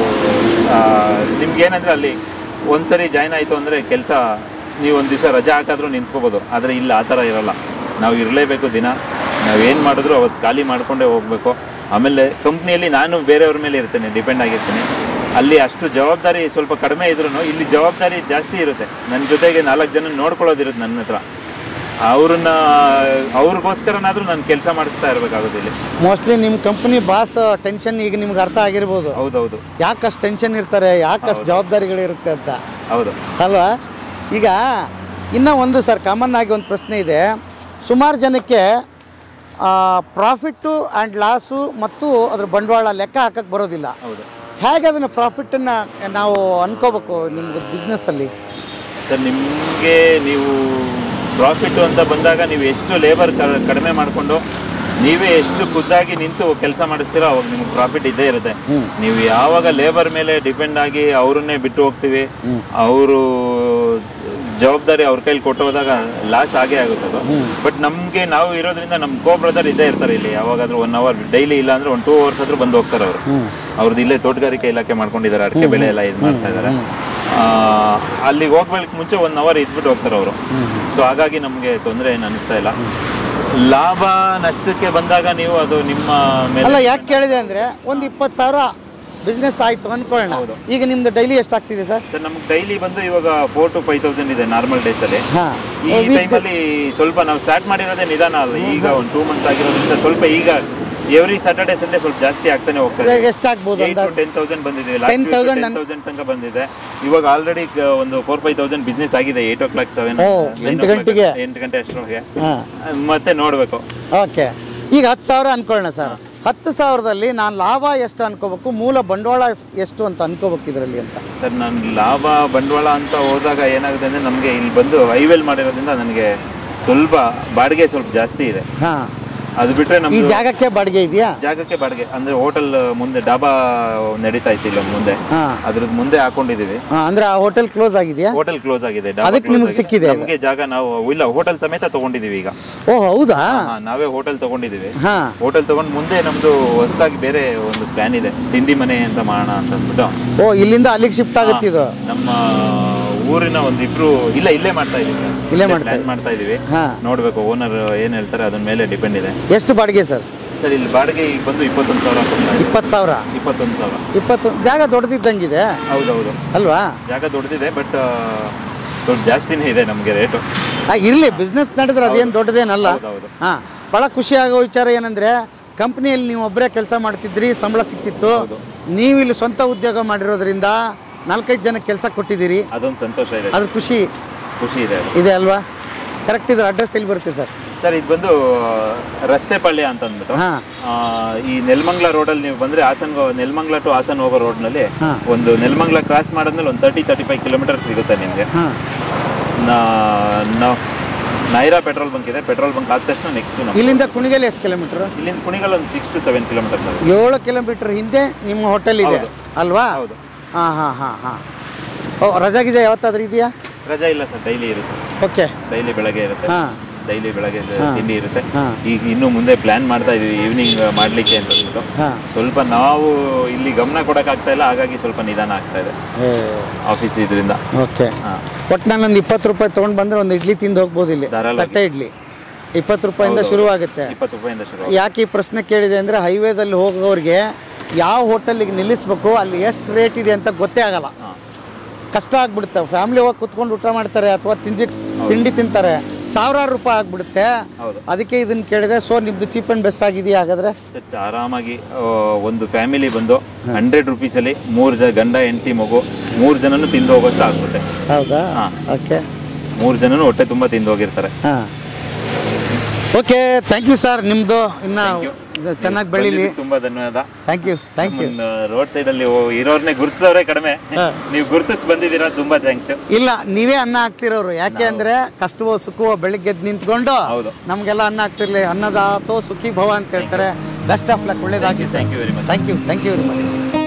ನಿಮ್ಗೆ ಏನಂದ್ರೆ ಅಲ್ಲಿ ಒಂದ್ಸರಿ ಜಾಯ್ನ್ ಆಯಿತು ಅಂದರೆ ಕೆಲಸ ನೀವು ಒಂದು ದಿವಸ ರಜೆ ಹಾಕಾದ್ರೂ ನಿಂತ್ಕೋಬೋದು ಆದರೆ ಇಲ್ಲ ಆ ಥರ ಇರಲ್ಲ ನಾವು ಇರಲೇಬೇಕು ದಿನ ನಾವೇನು ಮಾಡಿದ್ರು ಅವತ್ತು ಖಾಲಿ ಮಾಡ್ಕೊಂಡೇ ಹೋಗಬೇಕು ಆಮೇಲೆ ಕಂಪ್ನಿಯಲ್ಲಿ ನಾನು ಬೇರೆಯವ್ರ ಮೇಲೆ ಇರ್ತೇನೆ ಡಿಪೆಂಡ್ ಆಗಿರ್ತೀನಿ ಅಲ್ಲಿ ಅಷ್ಟು ಜವಾಬ್ದಾರಿ ಸ್ವಲ್ಪ ಕಡಿಮೆ ಇದ್ರೂ ಇಲ್ಲಿ ಜವಾಬ್ದಾರಿ ಜಾಸ್ತಿ ಇರುತ್ತೆ ನನ್ನ ಜೊತೆಗೆ ನಾಲ್ಕು ಜನ ನೋಡ್ಕೊಳ್ಳೋದಿರುತ್ತೆ ನನ್ನ ಹತ್ರ ಅವ್ರನ್ನ ಅವ್ರಿಗೋಸ್ಕರನಾದ್ರೂ ನಾನು ಕೆಲಸ ಮಾಡಿಸ್ತಾ ಇರಬೇಕಾಗುತ್ತೆ ಇಲ್ಲಿ ಮೋಸ್ಟ್ಲಿ ನಿಮ್ಮ ಕಂಪನಿ ಬಾಸ್ ಟೆನ್ಷನ್ ಈಗ ನಿಮ್ಗೆ ಅರ್ಥ ಆಗಿರ್ಬೋದು ಹೌದೌದು ಯಾಕಷ್ಟು ಟೆನ್ಷನ್ ಇರ್ತಾರೆ ಯಾಕಷ್ಟು ಜವಾಬ್ದಾರಿಗಳಿರುತ್ತೆ ಅಂತ ಹೌದು ಅಲ್ವಾ ಈಗ ಇನ್ನೂ ಒಂದು ಸರ್ ಕಾಮನ್ ಆಗಿ ಒಂದು ಪ್ರಶ್ನೆ ಇದೆ ಸುಮಾರು ಜನಕ್ಕೆ ಪ್ರಾಫಿಟ್ಟು ಆ್ಯಂಡ್ ಲಾಸು ಮತ್ತು ಅದ್ರ ಬಂಡವಾಳ ಲೆಕ್ಕ ಹಾಕಕ್ಕೆ ಬರೋದಿಲ್ಲ ಹೌದು ಹೇಗೆ ಅದನ್ನು ಪ್ರಾಫಿಟನ್ನು ನಾವು ಅನ್ಕೋಬೇಕು ನಿಮ್ಗೆ ಬಿಸ್ನೆಸ್ಸಲ್ಲಿ ಸರ್ ನಿಮಗೆ ನೀವು ಪ್ರಾಫಿಟ್ ಅಂತ ಬಂದಾಗ ನೀವು ಎಷ್ಟು ಲೇಬರ್ ಕಡಿಮೆ ಮಾಡಿಕೊಂಡು ನೀವೇ ಎಷ್ಟು ಖುದ್ದಾಗಿ ನಿಂತು ಕೆಲಸ ಮಾಡಿಸ್ತೀರೋ ಅವಾಗ ನಿಮ್ಗೆ ಪ್ರಾಫಿಟ್ ಇದ್ದೇ ಇರುತ್ತೆ ನೀವು ಯಾವಾಗ ಲೇಬರ್ ಮೇಲೆ ಡಿಪೆಂಡ್ ಆಗಿ ಅವ್ರನ್ನೇ ಬಿಟ್ಟು ಹೋಗ್ತೀವಿ ಅವರು ಜವಾಬ್ದಾರಿ ಅವ್ರ ಕೈಲಿ ಕೊಟ್ಟು ಹೋದಾಗ ಲಾಸ್ ಆಗೇ ಆಗುತ್ತೆ ಅದು ಬಟ್ ನಮಗೆ ನಾವು ಇರೋದ್ರಿಂದ ನಮ್ಮ ಕೋ ಬ್ರದರ್ ಇದ್ದೇ ಇರ್ತಾರೆ ಇಲ್ಲಿ ಯಾವಾಗಾದ್ರೂ ಒನ್ ಅವರ್ ಡೈಲಿ ಇಲ್ಲ ಅಂದ್ರೆ ಒಂದು ಟೂ ಅವರ್ಸ್ ಆದ್ರೂ ಬಂದು ಹೋಗ್ತಾರೆ ಅವರು ಅವ್ರದ್ದು ಇಲ್ಲೇ ತೋಟಗಾರಿಕೆ ಇಲಾಖೆ ಮಾಡ್ಕೊಂಡಿದ್ದಾರೆ ಅಡಿಕೆ ಬೆಳೆ ಎಲ್ಲ ಇದು ಮಾಡ್ತಾ ಇದ್ದಾರೆ ಅಲ್ಲಿಗೆ ಹೋಗ್ಬೇಕು ಮುಂಚೆ ಒನ್ ಅವರ್ ಇದ್ಬಿಟ್ಟು ಹೋಗ್ತಾರೆ ಅವರು ಸೊ ಹಾಗಾಗಿ ನಮಗೆ ತೊಂದರೆ ಏನು ಅನಿಸ್ತಾ ಇಲ್ಲ ಲಾಭ ನಷ್ಟಕ್ಕೆ ಬಂದಾಗ ನೀವು ಅದು ನಿಮ್ಮ ಮೇಲೆ ಅಲ್ಲ ಯಾಕೆ ಕೇಳಿದೆ ಅಂದರೆ ಒಂದು ಇಪ್ಪತ್ತು ಸಾವಿರ ಬಿಸ್ನೆಸ್ ಆಯಿತು ಅನ್ಕೊಳ್ಳೋಣ ಹೌದು. ಈಗ ನಿಮ್ದು ಡೈಲಿ ಎಷ್ಟಾಗ್ತಿದೆ ಸರ್ ಸರ್ ನಮ್ಗೆ ಡೈಲಿ ಬಂದು ಇವಾಗ ಫೋರ್ ಟು ಫೈವ್ ತೌಸಂಡ್ ಇದೆ ನಾರ್ಮಲ್ ಡೇಸ್ ಅಲ್ಲಿ ಹಾಂ ಈ ಟೈಮಲ್ಲಿ ಸ್ವಲ್ಪ ನಾವು ಸ್ಟಾರ್ಟ್ ಮಾಡಿರೋದೇ ನಿಧಾನ ಅಲ್ಲ ಈಗ ಒಂದು ಟೂ ಮಂತ್ಸ್ ಆಗಿರೋದ್ರಿಂದ ಸ್ವಲ್ಪ ಈಗ ಎವ್ರಿ ಸ್ಯಾಟರ್ಡೆ ಸಂಡೇ ಸ್ವಲ್ಪ ಜಾಸ್ತಿ ಆಗ್ತಾನೆ ಹೋಗ್ತಾ ಇದೆ ಎಷ್ಟಾಗ್ಬೋದು ಅಂದಾಜು ಟೆನ್ ತೌಸಂಡ್ ಬಂದಿದೆ ಲಾಸ್ಟ್ 10,000 ಟೆನ್ ತೌಸಂಡ್ ತನಕ ಬಂದಿದೆ ಇವಾಗ ಆಲ್ರೆಡಿ ಒಂದು ಫೋರ್ ಫೈವ್ ತೌಸಂಡ್ ಬಿಸ್ನೆಸ್ ಆಗಿದೆ ಏಟ್ ಓ ಕ್ಲಾಕ್ ಸೆವೆನ್ ಓ, ಎಂಟು ಗಂಟೆಗೆ? ಎಂಟು ಗಂಟೆ ಅಷ್ಟರೊಳಗೆ ಹಾಂ ಮತ್ತೆ ನೋಡ್ಬೇಕು ಓಕೆ ಈಗ ಹತ್ತು ಸಾವಿರ ಅನ್ಕೊಳ್ಳೋಣ ಸರ್ ಹತ್ತು ಸಾವಿರದಲ್ಲಿ ನಾನು ಲಾಭ ಎಷ್ಟು ಅನ್ಕೋಬೇಕು ಮೂಲ ಬಂಡವಾಳ ಎಷ್ಟು ಅಂತ ಅನ್ಕೋಬೇಕು ಇದರಲ್ಲಿ ಅಂತ ಸರ್ ನಾನು ಲಾಭ ಬಂಡವಾಳ ಅಂತ ಹೋದಾಗ ಏನಾಗುತ್ತೆ ಅಂದ್ರೆ ನಮಗೆ ಇಲ್ಲಿ ಬಂದು ಹೈವೇಲ್ ಮಾಡಿರೋದ್ರಿಂದ ನನಗೆ ಸ್ವಲ್ಪ ಬಾಡಿಗೆ ಸ್ವಲ್ಪ ಜಾಸ್ತಿ ಇದೆ ಹಾಂ ಅದು ಬಿಟ್ರೆ ಈ ನಮ್ದು ಜಾಗಕ್ಕೆ ಬಾಡಿಗೆ ಇದೆಯಾ ಜಾಗಕ್ಕೆ ಬಾಡಿಗೆ ಅಂದ್ರೆ ಹೋಟೆಲ್ ಮುಂದೆ ಡಾಬಾ ನಡೀತಾ ಇತ್ತು ಇಲ್ಲ ಮುಂದೆ ಹಾಂ ಅದ್ರದ್ದು ಮುಂದೆ ಹಾಕೊಂಡಿದೀವಿ ಅಂದರೆ ಆ ಹೋಟೆಲ್ ಕ್ಲೋಸ್ ಆಗಿದೆಯಾ ಹೋಟೆಲ್ ಕ್ಲೋಸ್ ಆಗಿದೆ ಡಾಬಾ ಅದಕ್ಕೆ close ನಿಮ್ಗೆ ಆಗಿದೆ. ಸಿಕ್ಕಿದೆ ಅದು? ನಮ್ಗೆ ಜಾಗ ನಾವು ಇಲ್ಲ ಹೋಟೆಲ್ ಸಮೇತ ತಗೊಂಡಿದೀವಿ ಈಗ ಓ ಹೌದಾ ಹಾ, ನಾವೇ ಹೋಟೆಲ್ ತಗೊಂಡಿದೀವಿ ಹಾಂ ಹೋಟೆಲ್ ತಗೊಂಡ್ ಮುಂದೆ ನಮ್ದು ಹೊಸದಾಗಿ ಬೇರೆ ಒಂದು ಪ್ಲಾನ್ ಇದೆ ತಿಂಡಿ ಮನೆ ಅಂತ ಮಾಡೋಣ ಅಂತ ಅಂದ್ಬಿಟ್ಟು ಓ ಇಲ್ಲಿಂದ ಅಲ್ಲಿಗೆ ಶಿಫ್ಟ್ ಆಗುತ್ತೆ ಇದು ನಮ್ಮ ಊರಿನ ಒಂದಿಬ್ರು ಇಲ್ಲ ಇಲ್ಲೇ ಮಾಡ್ತಾ ಇದೀವಿ ಸರ್ ಇಲ್ಲೇ ಮಾಡ್ತಾ ಪ್ಲಾನ್ ಮಾಡ್ತಾ ಇದೀವಿ ಹಾಂ ನೋಡ್ಬೇಕು ಓನರ್ ಏನ್ ಹೇಳ್ತಾರೆ ಅದ್ರ ಮೇಲೆ ಡಿಪೆಂಡ್ ಇದೆ ಎಷ್ಟು ಬಾಡಿಗೆ ಸರ್ ಸರ್ ಇಲ್ಲಿ ಬಾಡಿಗೆ ಈಗ ಬಂದು ಇಪ್ಪತ್ತೊಂದು ಸಾವಿರ ಕೊಡ್ತಾ ಇದ್ದೀವಿ ಇಪ್ಪತ್ತು ಸಾವಿರ ಇಪ್ಪತ್ತೊಂದು ಸಾವಿರ ಇಪ್ಪತ್ತು ಜಾಗ ದೊಡ್ಡದಿದ್ದಂಗಿದೆ ಹೌದೌದು ಅಲ್ವಾ ಜಾಗ ದೊಡ್ಡದಿದೆ ಬಟ್ ಸ್ವಲ್ಪ ಜಾಸ್ತಿನೇ ಇದೆ ನಮಗೆ ರೇಟು ಆ, ಇರ್ಲಿ ಬಿಸ್ನೆಸ್ ನಡೆದ್ರೆ ಅದೇನು ದೊಡ್ಡದೇನಲ್ಲ ಹೌದೌದು ಹಾಂ ಭಾಳ ಖುಷಿ ಆಗೋ ವಿಚಾರ ಏನಂದರೆ ಕಂಪ್ನಿಯಲ್ಲಿ ನೀವು ಒಬ್ಬರೇ ಕೆಲಸ ಮಾಡ್ತಿದ್ರಿ ಸಂಬಳ ಸಿಕ್ತಿತ್ತು ನೀವು ಇಲ್ಲಿ ಸ್ವಂತ ಉದ್ಯೋಗ ಮಾಡಿರೋದ್ರಿಂದ ನಾಲ್ಕೈದು ಜನ ಕೆಲಸ ಕೊಟ್ಟಿದ್ದೀರಿ ಅದೊಂದು ಸಂತೋಷ ಇದೆ ಅದ್ರ ಖುಷಿ ಖುಷಿ ಇದೆ ಅದು. ಇದೆ ಅಲ್ವಾ ಕರೆಕ್ಟ್ ಇದ್ರ ಅಡ್ರೆಸ್ ಎಲ್ಲಿ ಬರುತ್ತೆ ಸರ್ ಸರ್ ಇದು ಬಂದು ರಸ್ತೆಪಾಳ್ಯ ಅಂತ ಅಂದ್ಬಿಟ್ಟು ಹಾಂ ಆ, ಈ ನೆಲಮಂಗ್ಲ ರೋಡಲ್ಲಿ ನೀವು ಬಂದ್ರೆ ಹಾಸನ್ ನೆಲಮಂಗ್ಲ ಟು ಹಾಸನ್ ಹೋಗೋ ರೋಡ್ನಲ್ಲಿ ಹಾ. ಒಂದು ನೆಲಮಂಗ್ಲ ಕ್ರಾಸ್ ಮಾಡಿದ್ಮೇಲೆ ಒಂದು ತರ್ಟಿ ತರ್ಟಿ ಫೈವ್ ಕಿಲೋಮೀಟರ್ ಸಿಗುತ್ತೆ ನಿಮಗೆ ಹಾಂ ನೈರಾ ಪೆಟ್ರೋಲ್ ಬಂಕ್ ಇದೆ ಪೆಟ್ರೋಲ್ ಬಂಕ್ ಆದ ತಕ್ಷಣ ನೆಕ್ಸ್ಟ್ ನಮ್ಮ ಇಲ್ಲಿಂದ ಕುಣಿಗಲ್ ಎಷ್ಟು ಕಿಲೋಮೀಟ್ರ್ ಇಲ್ಲಿಂದ ಕುಣಿಗಲ್ ಒಂದು ಸಿಕ್ಸ್ ಟು ಸೆವೆನ್ ಕಿಲೋಮೀಟರ್ಸ್ ಆಗುತ್ತೆ ಏಳು ಕಿಲೋಮೀಟರ್ ಹಿಂದೆ ನಿಮ್ಮ ಹೋಟೆಲ್ ಇದೆ ಹೌದು. ಅಲ್ವಾ ಹೌದು ಹಾಂ ಹಾಂ ಹಾಂ ಹಾಂ ಓ ರಜಾ ಗಿಜಾ ಯಾವತ್ತಾದ್ರೂ ಇದೆಯಾ ರಜಾ ಇಲ್ಲ ಸರ್ ಡೈಲಿ ಇರುತ್ತೆ ಓಕೆ ಡೈಲಿ ಬೆಳಗ್ಗೆ ಇರುತ್ತೆ ಹಾಂ ಡೈಲಿ ಬೆಳಗ್ಗೆ ಸ- ತಿಂಡಿ ಇರುತ್ತೆ ಹಾ. ಈಗ ಇನ್ನು ಮುಂದೆ ಪ್ಲಾನ್ ಮಾಡ್ತಾ ಇದೀವಿ ಈವ್ನಿಂಗ್ ಮಾಡ್ಲಿಕ್ಕೆ ಅಂತ ಅಂದ್ಬಿಟ್ಟು ಹಾಂ ಸ್ವಲ್ಪ ನಾವು ಇಲ್ಲಿ ಗಮನ ಕೊಡಕ್ ಆಗ್ತಾ ಇಲ್ಲ ಹಾಗಾಗಿ ಸ್ವಲ್ಪ ನಿಧಾನ ಆಗ್ತಾ ಇದೆ ಆಫೀಸ್ ಇದರಿಂದ ಓಕೆ ಹಾ. ಒಟ್ಟು ನಾನೊಂದು ಇಪ್ಪತ್ತು ರೂಪಾಯಿ ತೊಗೊಂಡು ಬಂದರೆ ಒಂದು ಇಡ್ಲಿ ತಿಂದು ಹೋಗ್ಬೋದು ಇಲ್ಲಿ ಧಾರಾಳವಾಗಿ. ತಟ್ಟೆ ಇಡ್ಲಿ ಇಪ್ಪತ್ತು ರೂಪಾಯಿಂದ ಶುರುವಾಗುತ್ತೆ ಇಪ್ಪತ್ತು ರೂಪಾಯಿಂದ ಶುರು ಯಾಕೆ ಈ ಪ್ರಶ್ನೆ ಕೇಳಿದೆ ಅಂದರೆ ಹೈವೇದಲ್ಲಿ ಹೋಗೋರಿಗೆ ಯಾವ ಹೋಟೆಲಿಗೆ ನಿಲ್ಲಿಸ್ಬೇಕು ಅಲ್ಲಿ ಎಷ್ಟು ರೇಟ್ ಇದೆ ಅಂತ ಗೊತ್ತೇ ಆಗಲ್ಲ ಹಾ. ಕಷ್ಟ ಆಗ್ಬಿಡುತ್ತೆ ಫ್ಯಾಮಿಲಿ ಹೋಗಿ ಕುತ್ಕೊಂಡು ಊಟ ಮಾಡ್ತಾರೆ ಅಥವಾ ತಿಂಡಿ ತಿಂಡಿ ತಿಂತಾರೆ ಸಾವಿರಾರು ರೂಪಾಯಿ ಆಗ್ಬಿಡುತ್ತೆ ಹೌದು ಅದಕ್ಕೆ ಇದನ್ನ ಕೇಳಿದೆ ಸೊ ನಿಮ್ದು ಚೀಪ್ ಆ್ಯಂಡ್ ಬೆಸ್ಟ್ ಆಗಿದೆಯಾ ಹಾಗಾದ್ರೆ ಸೆಟ್ ಆರಾಮಾಗಿ ಆ, ಒಂದು ಫ್ಯಾಮಿಲಿ ಬಂದು ಹಂಡ್ರೆಡ್ ರುಪೀಸಲ್ಲಿ ಮೂರು ಜನ ಗಂಡ ಹೆಂಡತಿ ಮಗು ಮೂರು ಜನನು ತಿಂದು ಹೋಗೋಷ್ಟು ಆಗ್ಬಿಡುತ್ತೆ ಹೌದಾ ಹಾ. ಓಕೆ ಮೂರು ಜನನು ಹೊಟ್ಟೆ ತುಂಬ ತಿಂದು ಹೋಗಿರ್ತಾರೆ ಹಾಂ ಓಕೆ ಥ್ಯಾಂಕ್ ಯು ಸರ್ ನಿಮ್ಮದು ಇನ್ನು ಚೆನ್ನಾಗಿ ಬೆಳೀಲಿ ಬಂದಿದ್ದಕ್ಕೆ ತುಂಬಾ ಧನ್ಯವಾದ thank you thank you roadside ಅಲ್ಲಿ ಓ- ಇರೋರ್ನೇ ಗುರುತಿಸೋರೆ ಕಡಿಮೆ ಹಾ. ನೀವು ಗುರುತಿಸ್ ಬಂದಿದ್ದೀರಾ ತುಂಬಾ ಥ್ಯಾಂಕ್ಸ್ ಇಲ್ಲ ನೀವೇ ಅನ್ನ ಹಾಕ್ತಿರೋರು ಯಾಕೆ ಅಂದ್ರೆ ಕಷ್ಟವೋ ಸುಖವೋ ಬೆಳಿಗ್ಗೆ ಎದ್ದು ನಿಂತ್ಕೊಂಡು ಹೌದು. ನಮಗೆಲ್ಲ ಅನ್ನ ಹಾಕ್ತಿರ್ಲಿ ಅನ್ನದಾತೋ ಸುಖಿ ಭವ ಅಂತ ಹೇಳ್ತಾರೆ ಬೆಸ್ಟ್ ಆಫ್ ಲಕ್ ಒಳ್ಳೇದಾಗಿ thank you very much thank you thank you very much